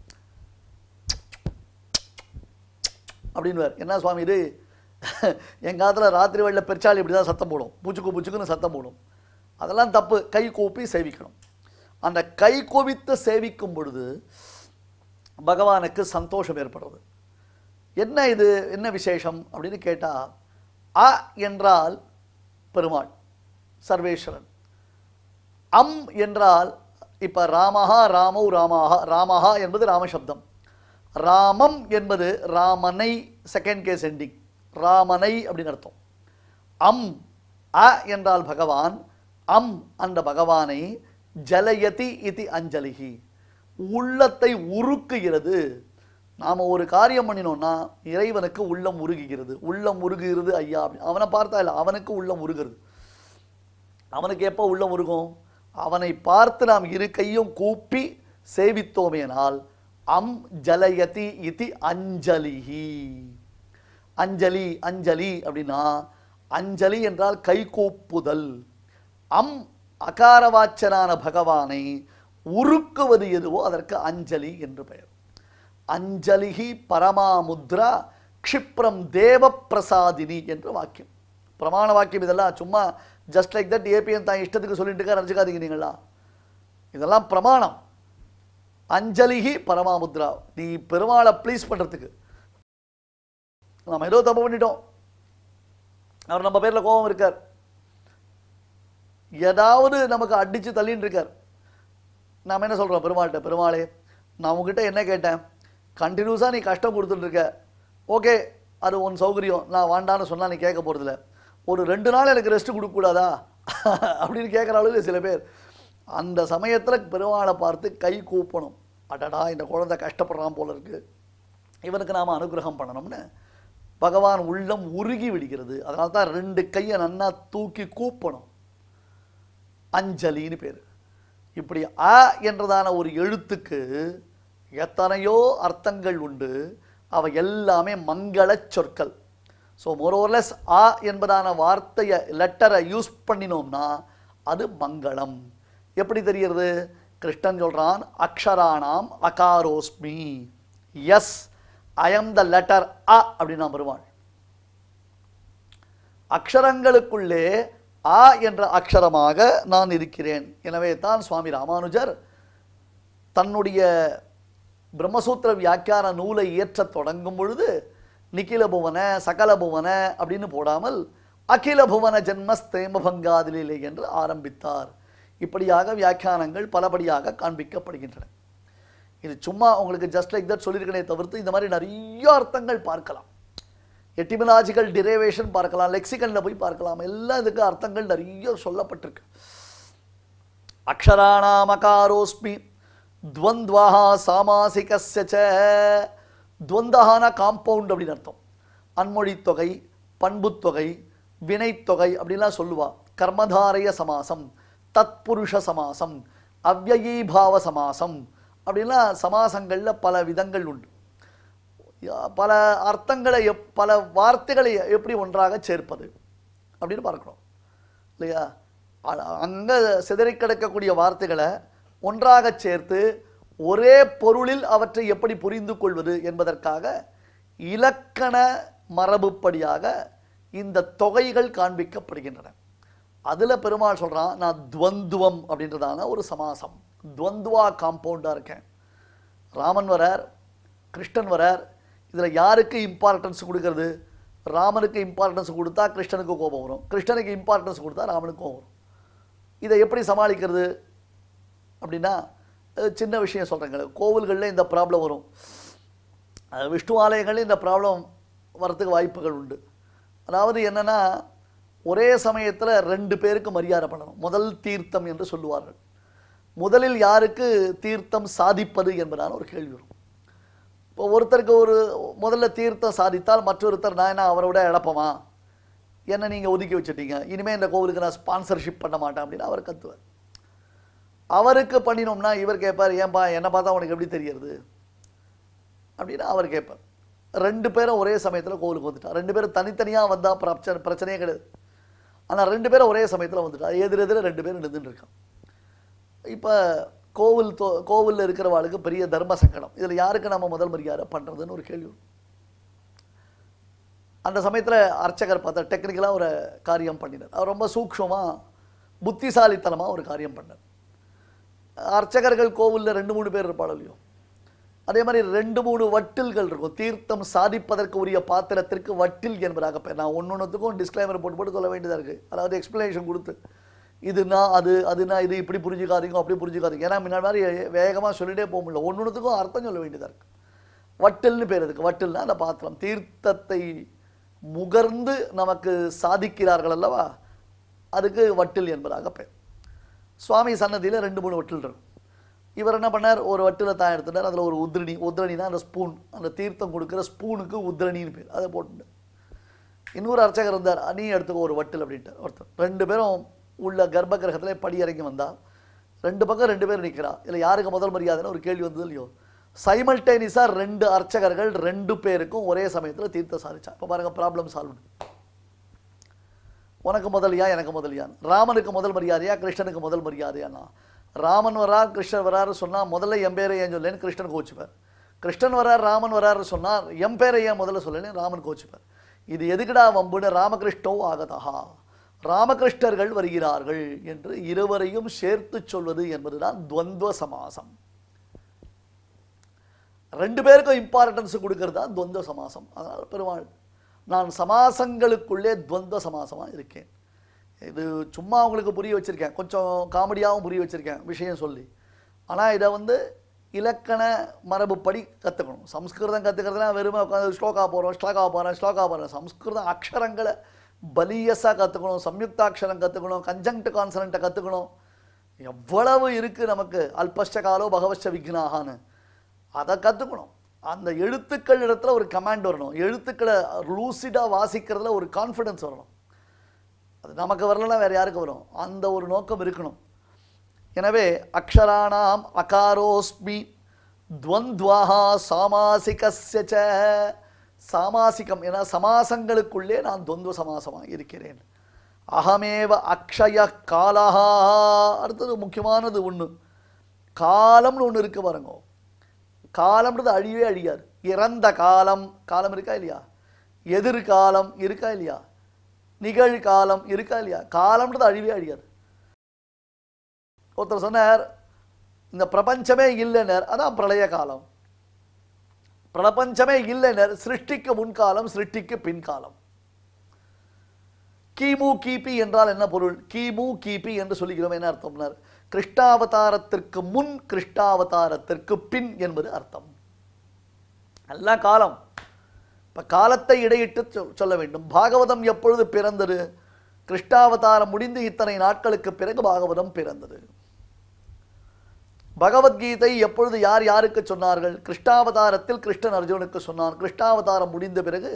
அப்படின்னுவார் என்ன சுவாமி இது எங்கள் காலத்துல ராத்திரி வேளையில் பெருச்சாளி இப்படி தான் சத்தம் போடும் பூச்சுக்கு பூச்சுக்குன்னு சத்தம் போடும் அதெல்லாம் தப்பு கை கூப்பி சேவிக்கணும் அந்த கை குவித்து சேவிக்கும் பொழுது பகவானுக்கு சந்தோஷம் ஏற்படுறது என்ன இது என்ன விசேஷம் அப்படின்னு கேட்டால் அ என்றால் பெருமாள் சர்வேஸ்வரன் அம் என்றால் இப்போ ராமஹா ராமௌ ராமஹா ராமஹா என்பது ராமசப்தம் ராமம் என்பது ராமனை செகண்ட் கேஸ் எண்டிங் ராமனை அப்படின்னு அர்த்தம் அம் அ என்றால் பகவான் அம் அந்த பகவானை ஜலயதி இதி அஞ்சலிகி உள்ளத்தை உருக்குகிறது நாம் ஒரு காரியம் பண்ணினோம்னா இறைவனுக்கு உள்ளம் உருகுகிறது உள்ளம் உருகுகிறது ஐயா அப்படி அவனை பார்த்தா இல்லை அவனுக்கு உள்ளம் உருகிறது அவனுக்கு எப்போ உள்ளம் உருகும் அவனை பார்த்து நாம் இரு கையும் கூப்பி சேவித்தோமேனால் அம் ஜலயதி இதி அஞ்சலிஹி அஞ்சலி அஞ்சலி அப்படின்னா அஞ்சலி என்றால் கைகூப்புதல் அம் அகாரவாச்சனான பகவானை உருக்குவது எதுவோ அதற்கு அஞ்சலி என்று பெயர் அஞ்சலிகி பரமாமுத்ரா க்ஷிப்ரம் தேவ பிரசாதினி என்று வாக்கியம் பிரமாண வாக்கியம் இதெல்லாம் சும்மா ஜஸ்ட் லைக் தட் ஏபிஎன் தான் இஷ்டத்துக்கு சொல்லிட்டு இருக்க நினச்சிக்காதீங்க நீங்களா இதெல்லாம் பிரமாணம் அஞ்சலிகி பரமாமுத்ரா நீ பெருமாளை ப்ளீஸ் பண்ணுறதுக்கு நம்ம ஏதோ தப்பு பண்ணிட்டோம் அவர் நம்ம பேரில் கோபம் இருக்கார் ஏதாவது நமக்கு அடித்து தள்ளின்னு இருக்கார் நாம் என்ன சொல்கிறோம் பெருமாள்கிட்ட பெருமாளே நான் உங்ககிட்ட என்ன கேட்டேன் கண்டினியூஸாக நீ கஷ்டம் கொடுத்துட்டு இருக்க ஓகே அது உன் சௌகரியம் நான் வாண்டான்னு சொன்னால் நீ கேட்க போகிறதில்ல ஒரு ரெண்டு நாள் எனக்கு ரெஸ்ட் கொடுக்கக்கூடாதா அப்படின்னு கேட்குற அளவுக்கு சில பேர் அந்த சமயத்தில் பெருமாளை பார்த்து கை கூப்பணும் அடடா இந்த குழந்தை கஷ்டப்படுறான் போல இருக்கு இவனுக்கு நாம் அனுகிரகம் பண்ணணும்னு பகவான் உள்ளம் உருகி விடுகிறது அதனால தான் ரெண்டு கையை நன்னா தூக்கி கூப்பணும் அஞ்சலின்னு பேர் இப்படி அ என்றதான ஒரு எழுத்துக்கு எத்தனையோ அர்த்தங்கள் உண்டு அவை எல்லாமே மங்களச் சொற்கள் ஸோ மோரோர்லெஸ் ஆ என்பதான வார்த்தையை லெட்டரை யூஸ் பண்ணினோம்னா அது மங்களம் எப்படி தெரிகிறது கிருஷ்ணன் சொல்றான் அக்ஷராணாம் அகாரோஸ்மி yes I am the letter அ அப்படின்னா பெருமாள் அக்ஷரங்களுக்குள்ளே ஆ என்ற அக்ஷரமாக நான் இருக்கிறேன் எனவே தான் சுவாமி ராமானுஜர் தன்னுடைய பிரம்மசூத்திர வியாக்கியான நூலை இயற்றத் தொடங்கும் பொழுது நிகில புவன சகல புவன அப்படின்னு போடாமல் அகில புவன ஜென்மஸ்தேம பங்காதிலே என்று ஆரம்பித்தார் இப்படியாக வியாக்கியானங்கள் பலபடியாக காண்பிக்கப்படுகின்றன இது சும்மா உங்களுக்கு ஜஸ்ட் லைக் தட் சொல்லியிருக்கனே தவிர்த்து இந்த மாதிரி நிறைய அர்த்தங்கள் பார்க்கலாம் எட்டிமலாஜிக்கல் டிரைவேஷன் பார்க்கலாம் லெக்சிக்கனில் போய் பார்க்கலாம் எல்லாம் இதுக்கு அர்த்தங்கள் நிறைய சொல்லப்பட்டிருக்கு அக்ஷராணாமகாரோஸ்மி துவந்த்வஹா சாமாசிகஸ்ய ச துவந்தஹான காம்பவுண்ட் அப்படின்னு அர்த்தம் அன்மொழித் தொகை பண்புத்தொகை வினைத்தொகை அப்படின்லாம் சொல்லுவா கர்மதாரய சமாசம் தத்புருஷ சமாசம் அவ்வயீபாவ சமாசம் அப்படின்லாம் சமாசங்களில் பல விதங்கள் உண்டு யா- பல அர்த்தங்களை எப் பல வார்த்தைகளை எப்படி ஒன்றாக சேர்ப்பது அப்படின்னு பார்க்கணும் இல்லையா அங்கே சிதறி கிடக்கக்கூடிய வார்த்தைகளை ஒன்றாக சேர்த்து ஒரே பொருளில் அவற்றை எப்படி புரிந்து கொள்வது என்பதற்காக இலக்கண மரபுப்படியாக இந்த தொகைகள் காண்பிக்கப்படுகின்றன அதில் பெருமாள் சொல்கிறான் நான் துவந்துவம் அப்படின்றதான ஒரு சமாசம் துவந்துவா காம்பவுண்டாக இருக்கேன் ராமன் வரார் கிருஷ்ணன் வரார் இதில் யாருக்கு இம்பார்ட்டன்ஸ் கொடுக்கறது ராமனுக்கு இம்பார்ட்டன்ஸ் கொடுத்தா கிருஷ்ணனுக்கு கோபம் வரும் கிருஷ்ணனுக்கு இம்பார்ட்டன்ஸ் கொடுத்தா ராமனுக்கு கோபம் வரும் இதை எப்படி சமாளிக்கிறது அப்படின்னா அஹ், சின்ன விஷயம் சொல்கிறேங்க கோவில்களில் இந்த ப்ராப்ளம் வரும் அஹ், விஷ்ணு ஆலயங்களில் இந்த ப்ராப்ளம் வரத்துக்கு வாய்ப்புகள் உண்டு அதாவது என்னென்னா ஒரே சமயத்தில் ரெண்டு பேருக்கு மரியாதை பண்ணணும் முதல் தீர்த்தம் என்று சொல்லுவார்கள் முதலில் யாருக்கு தீர்த்தம் சாதிப்பது என்பதான ஒரு கேள்வி வரும் இப்போ ஒருத்தருக்கு ஒரு முதல்ல தீர்த்தம் சாதித்தால் மற்றொருத்தர் நான் என்ன அவரை விட இழப்பமா என்ன நீங்கள் ஒதுக்கி வச்சுட்டீங்க இனிமேல் இந்த கோவிலுக்கு நான் ஸ்பான்சர்ஷிப் பண்ண மாட்டேன் அப்படின்னு அவர் கத்துவார் அவருக்கு பண்ணினோம்னா இவர் கேட்பார் ஏன்பா என்னை பார்த்தா உனக்கு எப்படி தெரியறது அப்படின்னு அவர் கேட்பார் ரெண்டு பேரும் ஒரே சமயத்தில் கோவிலுக்கு வந்துட்டா ரெண்டு பேரும் தனித்தனியாக வந்தால் பிரச்சனை பிரச்சனையே கிடையாது ஆனால் ரெண்டு பேரும் ஒரே சமயத்தில் வந்துட்டா எதிர் எதிர ரெண்டு பேரும் நின்றுட்டு இருக்கான் இப்போ கோவில் தோ கோவிலில் இருக்கிறவாளுக்கு பெரிய தர்ம சங்கடம் இதில் யாருக்கு நம்ம முதல் மரியாதை பண்ணுறதுன்னு ஒரு கேள்வி வரும். அந்த சமயத்தில் அர்ச்சகர் பார்த்தா டெக்னிக்கலாக ஒரு காரியம் பண்ணினார் அவர் ரொம்ப சூக்ஷமாக புத்திசாலித்தனமாக ஒரு காரியம் பண்ணார் அர்ச்சகர்கள் கோவிலில் ரெண்டு மூணு பேர் இருப்பாள் இல்லையோ அதே மாதிரி ரெண்டு மூணு வட்டில்கள் இருக்கும் தீர்த்தம் சாதிப்பதற்கு உரிய பாத்திரத்திற்கு வட்டில் என்பதாக பேர் நான் ஒன்னொன்றுத்துக்கும் டிஸ்க்ளைமர் போட்டு போட்டு சொல்ல வேண்டியதாக இருக்குது அதாவது எக்ஸ்பிளனேஷன் கொடுத்து இதுனா அது அதுனா இது இப்படி புரிஞ்சுக்காதீங்க அப்படி புரிஞ்சுக்காதீங்க ஏன்னா முன்னாடி மாதிரி வேகமாக சொல்லிட்டே போக முடியல ஒன்னொன்றுத்துக்கும் அர்த்தம் சொல்ல வேண்டியதாக இருக்குது வட்டில்னு பேர் இதுக்கு வட்டில்னா அந்த பாத்திரம் தீர்த்தத்தை முகர்ந்து நமக்கு சாதிக்கிறார்கள் அல்லவா அதுக்கு வட்டில் என்பதாக பேர் சுவாமி சன்னதியில் ரெண்டு மூணு வட்டில் இருக்கும் இவர் என்ன பண்ணார் ஒரு வட்டில் தான் எடுத்துட்டார் அதில் ஒரு உத்ரணி உத்ரணினா அந்த ஸ்பூன் அந்த தீர்த்தம் கொடுக்குற ஸ்பூனுக்கு உத்ரணின்னு பேர் அதை போட்டு இன்னொரு அர்ச்சகர் இருந்தார் நீ எடுத்துக்கோ ஒரு வட்டில் அப்படின்ட்டு ஒருத்தர் ரெண்டு பேரும் உள்ள கர்ப்ப கிரகத்திலே படி இறங்கி வந்தா ரெண்டு பக்கம் ரெண்டு பேர் நிற்கிறா இல்லை யாருக்கு முதல் மரியாதைன்னு ஒரு கேள்வி வந்தது இல்லையோ சைமல்டேனியஸாக ரெண்டு அர்ச்சகர்கள் ரெண்டு பேருக்கும் ஒரே சமயத்தில் தீர்த்தம் சாதிச்சா இப்போ பாருங்க ப்ராப்ளம் சால்வ் உனக்கு முதலியா எனக்கு முதலியான் ராமனுக்கு முதல் மரியாதையா கிருஷ்ணனுக்கு முதல் மரியாதையானா ராமன் வரார் கிருஷ்ணன் வராரு சொன்னா முதல்ல என் பேரை ஏன் சொல்லேன்னு கிருஷ்ணன் கோச்சுப்பார் கிருஷ்ணன் வரார் ராமன் வராரு சொன்னா என் பேரை ஏன் முதல்ல சொல்லேன்னு ராமன் கோச்சுப்பார் இது எதுக்குடா வம்புன்னு ராமகிருஷ்ணோ ஆகதா ராமகிருஷ்ணர்கள் வருகிறார்கள் என்று இருவரையும் சேர்த்து சொல்வது என்பதுதான் துவந்துவ சமாசம் ரெண்டு பேருக்கும் இம்பார்ட்டன்ஸ் கொடுக்கறது தான் துவந்த சமாசம் அதனால் பெருமாள் நான் சமாசங்களுக்குள்ளே துவந்த சமாசமாக இருக்கேன் இது சும்மா உங்களுக்கு புரிய வச்சுருக்கேன் கொஞ்சம் காமெடியாகவும் புரிய வச்சுருக்கேன் விஷயம் சொல்லி ஆனால் இதை வந்து இலக்கண மரபுப்படி கற்றுக்கணும் சம்ஸ்கிருதம் கற்றுக்கிறதுலாம் வெறுமை உட்காந்து ஸ்லோகா போகிறோம் ஸ்லோகா போகிறேன் ஸ்லோகா போகிறேன் சம்ஸ்கிருதம் அக்ஷரங்களை பலியஸாக கற்றுக்கணும் சம்யுக்தாட்சரம் கற்றுக்கணும் கன்ஜங்க்ட் கான்சனண்ட்டை கற்றுக்கணும் எவ்வளவு இருக்குது நமக்கு அல்பஷ்ட காலோ பகவஷ்ட விக்னாகான்னு அதை கற்றுக்கணும் அந்த எழுத்துக்கள் இடத்துல ஒரு கமாண்ட் வரணும் எழுத்துக்களை லூசிடாக வாசிக்கிறதுல ஒரு கான்ஃபிடன்ஸ் வரணும் அது நமக்கு வரலன்னா வேறு யாருக்கு வரும் அந்த ஒரு நோக்கம் இருக்கணும் எனவே அக்ஷராணாம் அகாரோஸ்மி துவந்த்வாஹா சாமாசிகஸ்ய ச சாமாசிகம் என சமாசங்களுக்குள்ளே நான் துவந்துவ சமாசமாக இருக்கிறேன் அகமேவ அக்ஷய காலஹா அடுத்தது முக்கியமானது ஒன்று காலம்னு ஒன்று இருக்கு பாருங்க காலம்ன்றது அழியவே அழியாது இறந்த காலம் காலம் இருக்கா இல்லையா எதிர்காலம் இருக்கா இல்லையா நிகழ்காலம் இருக்கா இல்லையா காலம்ன்றது அழிவே அழியாது ஒருத்தர் சொன்னார் இந்த பிரபஞ்சமே இல்லைனர் அதான் பிரளய காலம் பிரபஞ்சமே இல்லைனர் சிருஷ்டிக்கு முன்காலம் சிருஷ்டிக்கு பின்காலம் கிமு கிபி என்றால் என்ன பொருள் கிமு கிபி என்று சொல்லுகிறோம் என்ன அர்த்தம்னார் கிருஷ்ணாவதாரத்திற்கு முன் கிருஷ்ணாவதாரத்திற்கு பின் என்பது அர்த்தம் நல்ல காலம் இப்ப காலத்தை இடையிட்டு சொல்- சொல்ல வேண்டும் பாகவதம் எப்பொழுது பிறந்தது கிருஷ்ணாவதாரம் முடிந்து இத்தனை நாட்களுக்கு பிறகு பாகவதம் பிறந்தது பகவத்கீதை எப்பொழுது யார் யாருக்கு சொன்னார்கள் கிருஷ்ணாவதாரத்தில் கிருஷ்ணன் அர்ஜுனுக்கு சொன்னான் கிருஷ்ணாவதாரம் முடிந்த பிறகு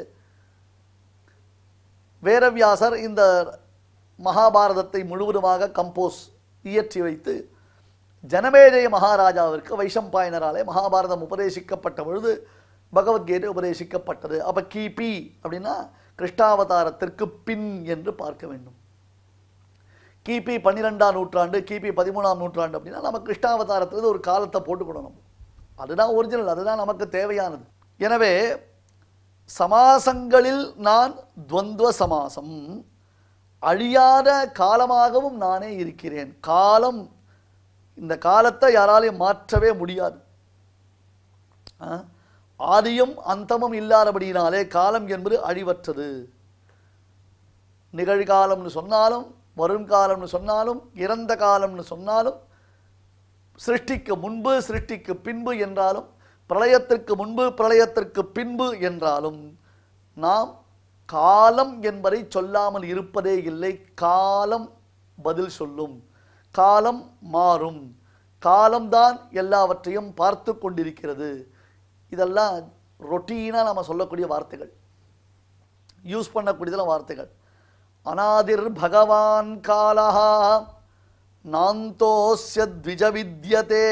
வேதவியாசர் இந்த மகாபாரதத்தை முழுவதுமாக கம்போஸ் இயற்றி வைத்து ஜனமேஜய மகாராஜாவிற்கு வைஷம்பாயனராலே மகாபாரதம் உபதேசிக்கப்பட்ட பொழுது பகவத்கீதை உபதேசிக்கப்பட்டது அப்ப கிபி அப்படின்னா கிருஷ்ணாவதாரத்திற்கு பின் என்று பார்க்க வேண்டும் கிபி பன்னிரெண்டாம் நூற்றாண்டு கிபி பதிமூணாம் நூற்றாண்டு அப்படின்னா நம்ம கிருஷ்ணாவதாரத்திலிருந்து ஒரு காலத்தை போட்டுக்கணும் நம்ம அதுதான் ஒரிஜினல் அதுதான் நமக்கு தேவையானது எனவே சமாசங்களில் நான் துவந்துவ சமாசம் அழியாத காலமாகவும் நானே இருக்கிறேன் காலம் இந்த காலத்தை யாராலையும் மாற்றவே முடியாது ஆ? ஆதியும் அந்தமும் இல்லாதபடியினாலே காலம் என்பது அழிவற்றது நிகழ்காலம்னு சொன்னாலும் வருங்காலம்னு சொன்னாலும் இறந்த காலம்னு சொன்னாலும் சிருஷ்டிக்கு முன்பு சிருஷ்டிக்கு பின்பு என்றாலும் பிரளயத்திற்கு முன்பு பிரளயத்திற்கு பின்பு என்றாலும் நாம் காலம் என்பதை சொல்லாமல் இருப்பதே இல்லை காலம் பதில் சொல்லும் காலம் மாறும் காலம்தான் எல்லாவற்றையும் பார்த்து கொண்டிருக்கிறது இதெல்லாம் ரொட்டீனாக நம்ம சொல்லக்கூடிய வார்த்தைகள் யூஸ் பண்ணக்கூடியதெல்லாம் வார்த்தைகள் அனாதிர் பகவான் காலஹா நாந்தோஸ்ய த்விஜ வித்யதே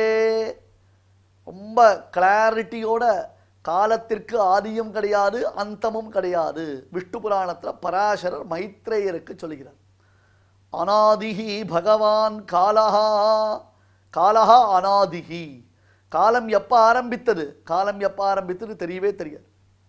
ரொம்ப கிளாரிட்டியோட காலத்திற்கு ஆதியும் கிடையாது அந்தமும் கிடையாது விஷ்ணு புராணத்தில் பராசரர் மைத்ரேயருக்கு சொல்லுகிறார் அனாதிகி பகவான் காலஹா காலஹா அனாதிகி காலம் எப்போ ஆரம்பித்தது காலம் எப்போ ஆரம்பித்தது தெரியவே தெரியாது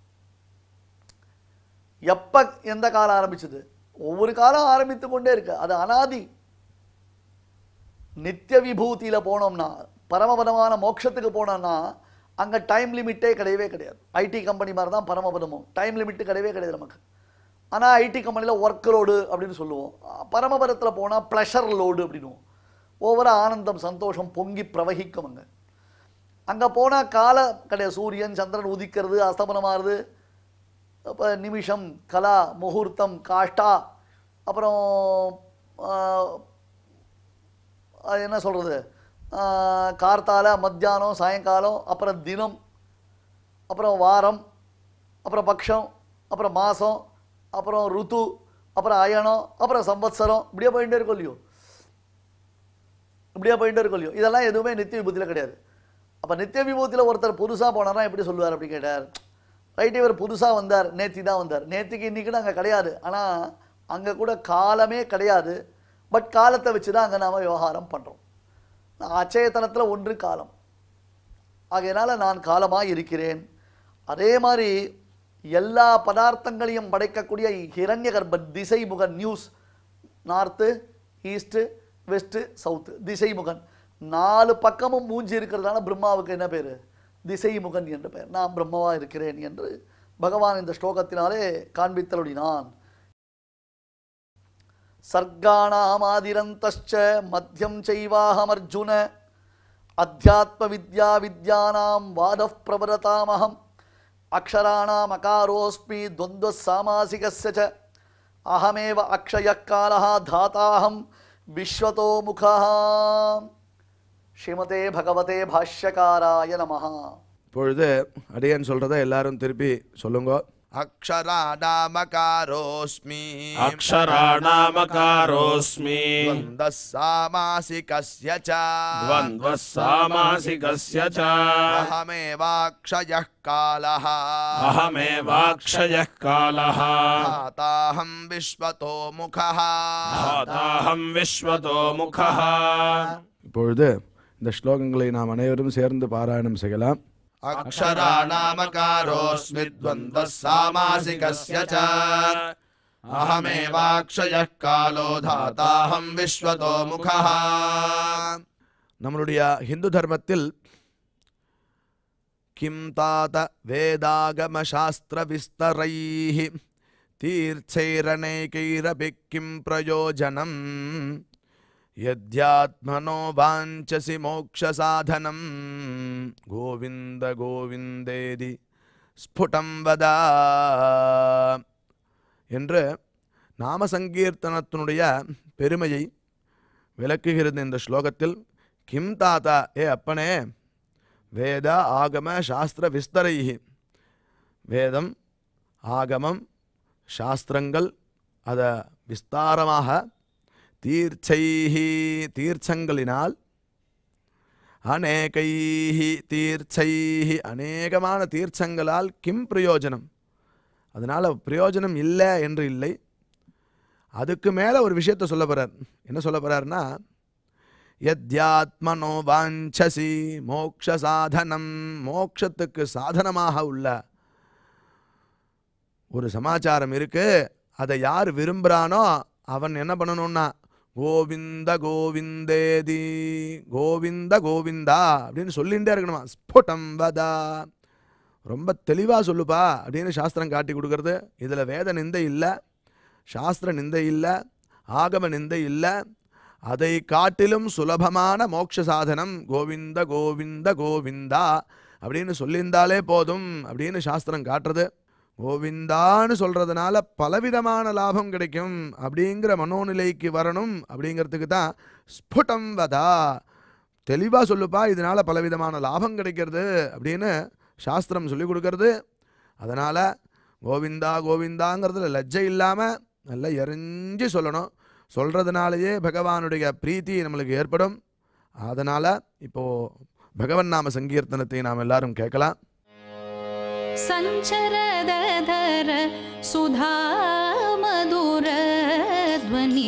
எப்போ எந்த காலம் ஆரம்பிச்சது ஒவ்வொரு காலம் ஆரம்பித்து கொண்டே இருக்கு அது அனாதி நித்திய விபூதியில் போனோம்னா பரமபதமான மோட்சத்துக்கு போனோம்னா அங்கே டைம் லிமிட்டே கிடையவே கிடையாது ஐடி கம்பெனி மாதிரி தான் பரமபதமும் டைம் லிமிட்டு கிடையவே கிடையாது நமக்கு ஆனால் ஐடி கம்பெனியில் ஒர்க் லோடு அப்படின்னு சொல்லுவோம் பரமபதத்தில் போனால் ப்ளஷர் லோடு அப்படின்னுவோம் ஒவ்வொரு ஆனந்தம் சந்தோஷம் பொங்கி பிரவகிக்கும் அங்கே அங்கே போனால் கால கிடையாது சூரியன் சந்திரன் உதிக்கிறது அஸ்தமனமாகுது அப்போ நிமிஷம் கலா முகூர்த்தம் காஷ்டா அப்புறம் ஆஹ், அது என்ன சொல்கிறது கார்த்தால மத்தியானம் சாயங்காலம் அப்புறம் தினம் அப்புறம் வாரம் அப்புறம் பக்ஷம் அப்புறம் மாதம் அப்புறம் ருத்து அப்புறம் அயனம் அப்புறம் சம்பத்சரம் இப்படியே போயிட்டே இருக்கும் இல்லையோ இப்படியே போயிட்டே இருக்கும் இல்லையோ இதெல்லாம் எதுவுமே நித்திய விபூதியில் கிடையாது அப்போ நித்திய விபூதியில் ஒருத்தர் புதுசாக போனார்னா எப்படி சொல்லுவார் அப்படி கேட்டார் ரைட் இவர் புதுசாக வந்தார் நேத்தி தான் வந்தார் நேத்திக்கு இன்றைக்கி அங்கே கிடையாது ஆனால் அங்கே கூட காலமே கிடையாது பட் காலத்தை வச்சு தான் அங்கே நாம் விவகாரம் பண்ணுறோம் அச்சேதனத்தில் ஒன்று காலம் ஆகையினால நான் காலமாக இருக்கிறேன் அதே மாதிரி எல்லா பதார்த்தங்களையும் படைக்கக்கூடிய ஹிரண்ய கர்ப்ப திசை முகன் news north east west south திசை முகன் நாலு பக்கமும் மூஞ்சி இருக்கிறதால பிரம்மாவுக்கு என்ன பேர் திசை முகன் என்று பெயர் நான் பிரம்மவா இருக்கிறேன் என்று பகவான் இந்த ஸ்லோகத்தினாலே காண்பித்தருளினான் சர்க்காணாமாதிரந்தச்ச மத்தியம் செய்வாஹமர்ஜுன அத்தியாத்ம வித்யா வித்யானாம் வாத பிரபரதாமகம் அக்ஷராணாம் அகாரோஸ்மி துவந்த சாமாசிகஸ்ய ச அகமேவ அக்ஷய காலः தாத்தாஹம் விஸ்வதோ முகா ஸ்ரீமதே பகவதே பாஷ்யகாராய நமஹ இப்பொழுது அடியன் சொல்றதை எல்லாரும் திருப்பி சொல்லுங்க அக்ஷராடாமகாரோஸ்மி अक्षराणामकारोऽस्मि सामासिकस्य च द्वन्द्वः सामासिकस्य च अहमेवाक्षयः कालः अहमेवाक्षयः कालः ताताहं विश्वतो मुखः धाताहं विश्वतो मुखः இப்பொழுது இந்த ஸ்லோகங்களை நாம் அனைவரும் சேர்ந்து பாராயணம் செய்யலாம் अक्षराणामकारोऽस्मि द्वन्द्वः सामासिकस्य च अहमेवाक्षयः कालो धाताहं विश्वतो मुखः நம்மளுடைய ஹிந்து தர்மத்தில் கிம் தாத வேதாகமசாஸ்திரவிஸ்தரைः தீர்ச்சைரணைகைரபி கிம் பிரயோஜனம் यद्यात्मनो वाञ्छसि मोक्षसाधनं गोविन्द गोविन्देதி ஸ்புடம் வதா என்று நாம சங்கீர்த்தனத்தினுடைய பெருமையை விளக்குகிறது இந்த ஸ்லோகத்தில் கிம் தாத்தா ஏ அப்பனே வேத ஆகம சாஸ்திர விஸ்தரைஹி வேதம் ஆகமம் சாஸ்திரங்கள் அதை விஸ்தாரமாக தீர்ச்சைஹி தீர்ச்சங்களினால் அநேகைஹி தீர்ச்சைஹி அநேகமான தீர்ச்சங்களால் கிம் பிரயோஜனம் அதனால் பிரயோஜனம் இல்லை என்று இல்லை அதுக்கு மேலே ஒரு விஷயத்தை சொல்ல போகிறார் என்ன சொல்ல போகிறாருன்னா யத்யாத்மனோ வாஞ்சசி மோக்ஷ சாதனம் மோக்ஷத்துக்கு சாதனமாக உள்ள ஒரு சமாச்சாரம் இருக்கு அதை யார் விரும்புகிறானோ அவன் என்ன பண்ணணும்னா கோவிந்த கோவிந்தேதி கோவிந்த கோவிந்தா அப்படின்னு சொல்லிகிட்டே இருக்கணுமா ஸ்புடம் வதா ரொம்ப தெளிவாக சொல்லுப்பா அப்படின்னு சாஸ்திரம் காட்டி கொடுக்கறது இதில் வேத நிந்தை இல்லை சாஸ்திர நிந்தை இல்லை ஆகம நிந்தை இல்லை அதை காட்டிலும் சுலபமான மோட்ச சாதனம் கோவிந்த கோவிந்த கோவிந்தா அப்படின்னு சொல்லியிருந்தாலே போதும் அப்படின்னு சாஸ்திரம் காட்டுறது கோவிந்தான்னு சொல்றதுனால பலவிதமான லாபம் கிடைக்கும் அப்படிங்கிற மனோநிலைக்கு வரணும் அப்படிங்கிறதுக்கு தான் ஸ்புடம் வதா தெளிவாக சொல்லுப்பா இதனால பலவிதமான லாபம் கிடைக்கிறது அப்படின்னு சாஸ்திரம் சொல்லி கொடுக்கறது அதனால் கோவிந்தா கோவிந்தாங்கிறதுல லஜ்ஜை இல்லாமல் நல்லா எரிஞ்சு சொல்லணும் சொல்கிறதுனாலேயே பகவானுடைய பிரீத்தி நம்மளுக்கு ஏற்படும் அதனால் இப்போது பகவன் நாம சங்கீர்த்தனத்தை நாம் எல்லாரும் கேட்கலாம் सञ्चरदधर सुधा मधुरध्वनि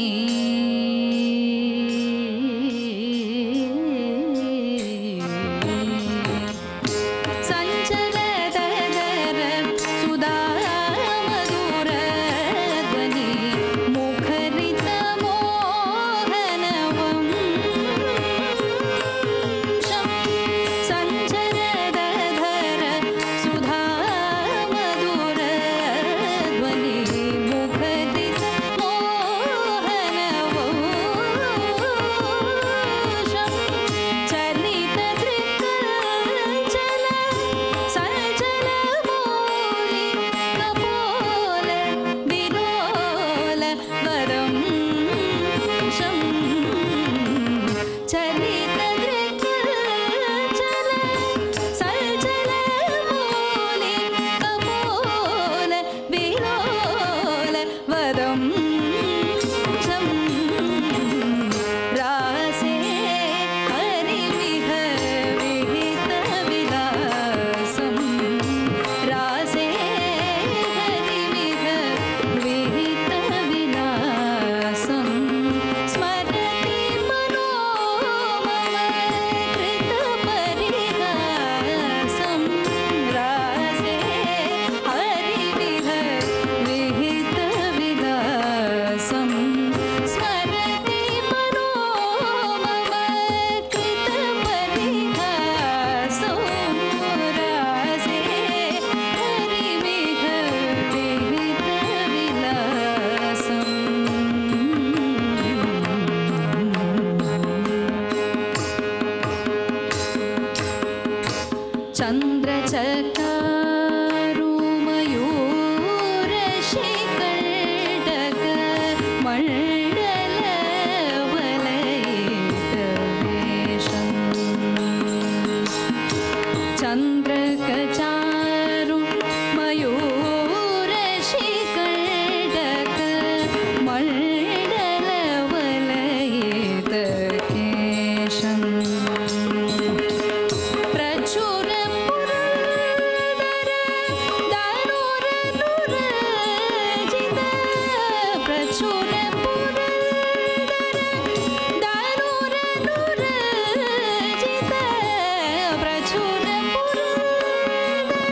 सञ्चरदधर सुधा मधुरध्वनि मुखरितमोहनवं सञ्चरदधर सुधा मधुरध्वनि मुखरित मोहनवोषं चलितदृक्कञ्चल सञ्चलमौलि कपोल विलोल वरं शम् चलितदृक्कञ्चल सञ्चलमौलि कपोल विलोल वदं शम् रासे हरिविह विहितविलासं रासे हरिविह विहितविलासं स्मरति मनो मम कृतपरिहासं रासे हरिविह विहितविलासं स्मरति मनो मम कृतपरिहासं रासे हरिविह विहितविलासम् चन्द्रचकारुमयूरशिकण्डक मण्डलवलयितवेषम् चन्द्रकचारु मयूरशिकण्डक मण्डलवलयितकेशम् प्रचुर पुरन्दर दारुरनुरजित प्रचुर पुरन्दर दारुरनुरजित प्रचुर पुरन्दर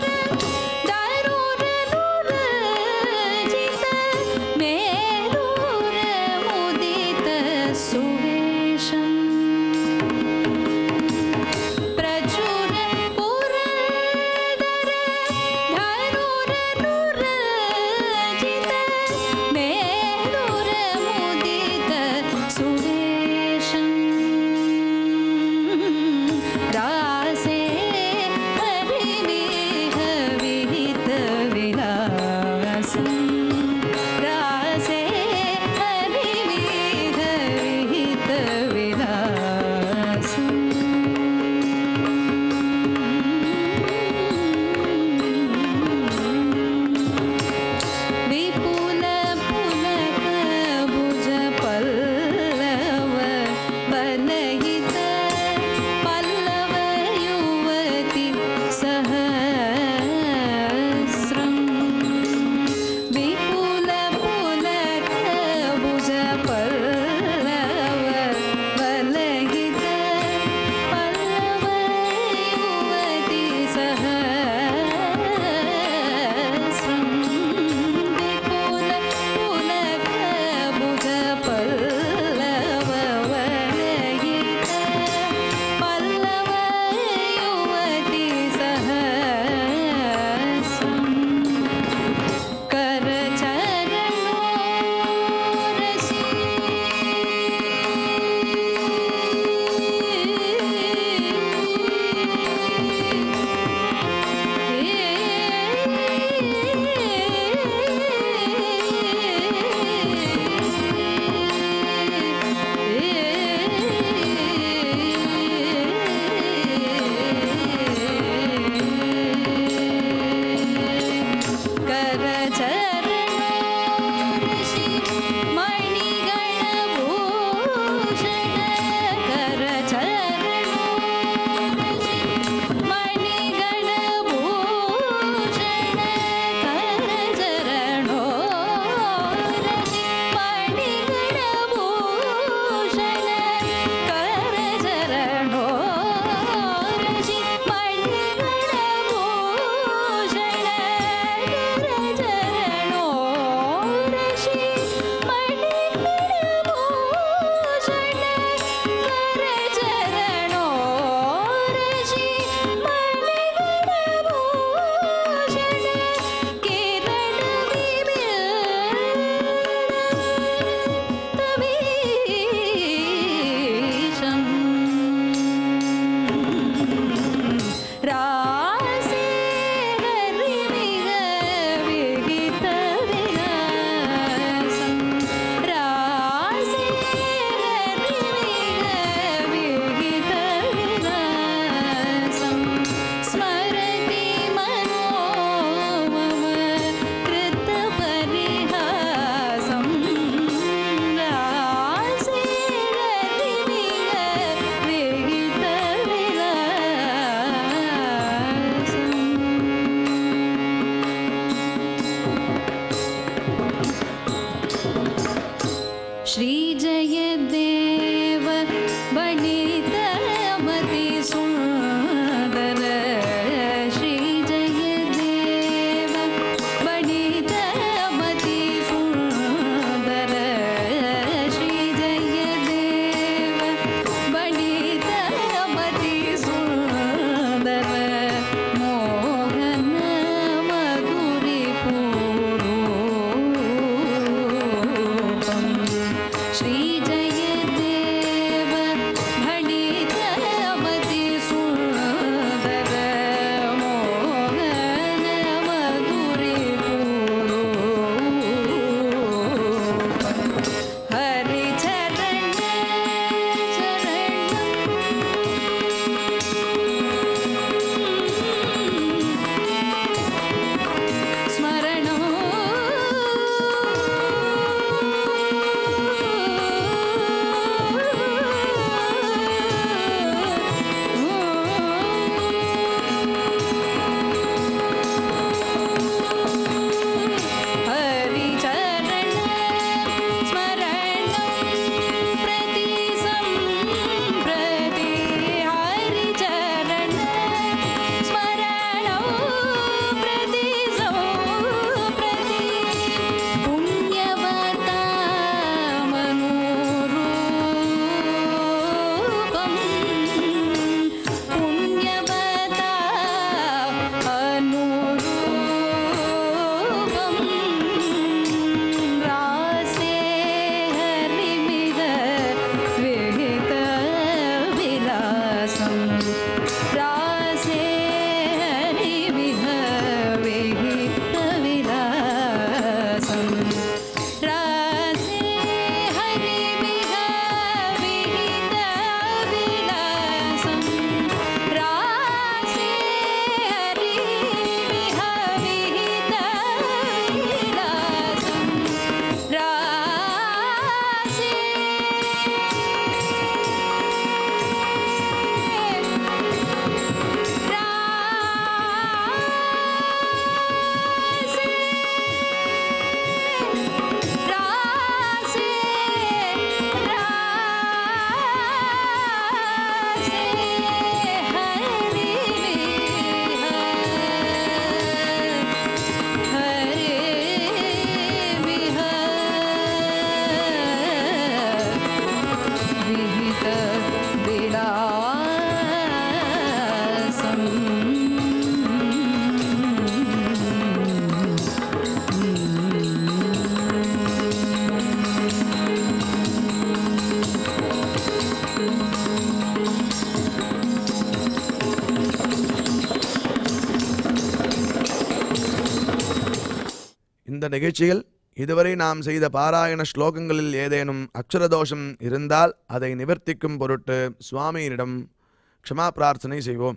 இந்த நிகழ்ச்சியில் இதுவரை நாம் செய்த பாராயண ஸ்லோகங்களில் ஏதேனும் அக்ஷரதோஷம் இருந்தால் அதை நிவர்த்திக்கும் பொருட்டு சுவாமியினிடம் க்ஷமா பிரார்த்தனை செய்வோம்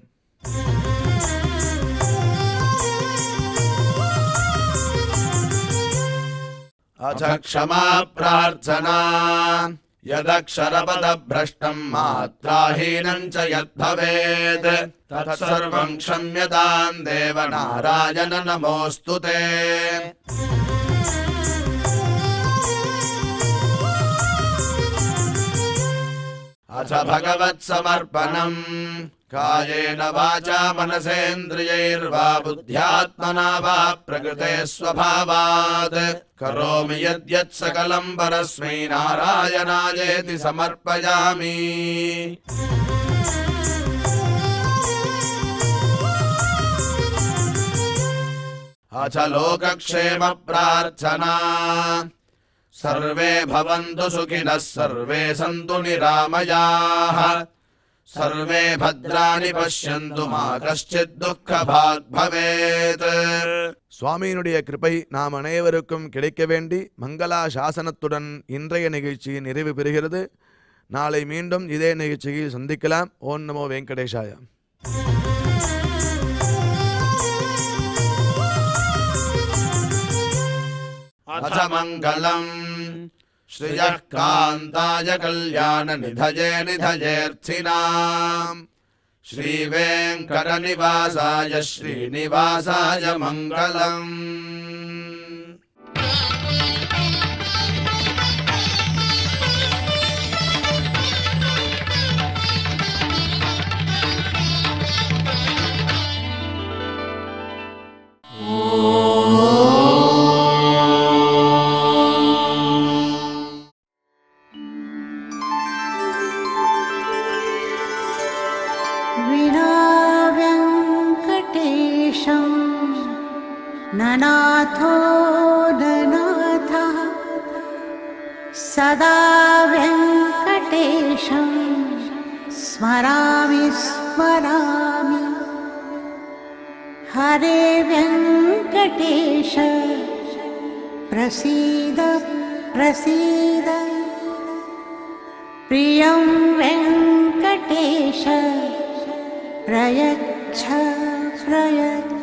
अथ क्षमा प्रार्थना यदक्षरपदभ्रष्टम् मात्राहीनम् च यद्भवेत् तत्सर्वम् क्षम्यताम् देव नारायण नमोऽस्तु ते अथ भगवत्समर्पणम् कायेन वाचा मनसेन्द्रियैर्वा बुद्ध्यात्मना वा प्रकृते स्वभावात् करोमि यद्यत् सकलम् परस्मै नारायणायेति समर्पयामि अथ लोकक्षेमप्रार्थना सर्वे भवन्तु सुखिनः सर्वे सन्तु निरामयाः सर्वे भद्राणि पश्यन्तु मा कश्चित् दुःखभाग् भवेत् சுவாமியினுடைய கிருபை நாம் அனைவருக்கும் கிடைக்க வேண்டி மங்களா சாசனத்துடன் இன்றைய நிகழ்ச்சி நிறைவு பெறுகிறது நாளை மீண்டும் இதே நிகழ்ச்சியில் சந்திக்கலாம் ஓம் நமோ வெங்கடேஷாய अथ मङ्गलम् श्रियः कान्ताय कल्याणनिधये निधयेऽर्थिनाम् श्रीवेङ्कटनिवासाय श्रीनिवासाय मङ्गलम् विनाव्यङ्कटेशं ननाथो ननाथः सदा व्यङ्कटेशं स्मरामि स्मरामि हरे व्यङ्कटेश प्रसीद प्रसीद प्रियं वेङ्कटेश प्रयच्छ प्रयच्छ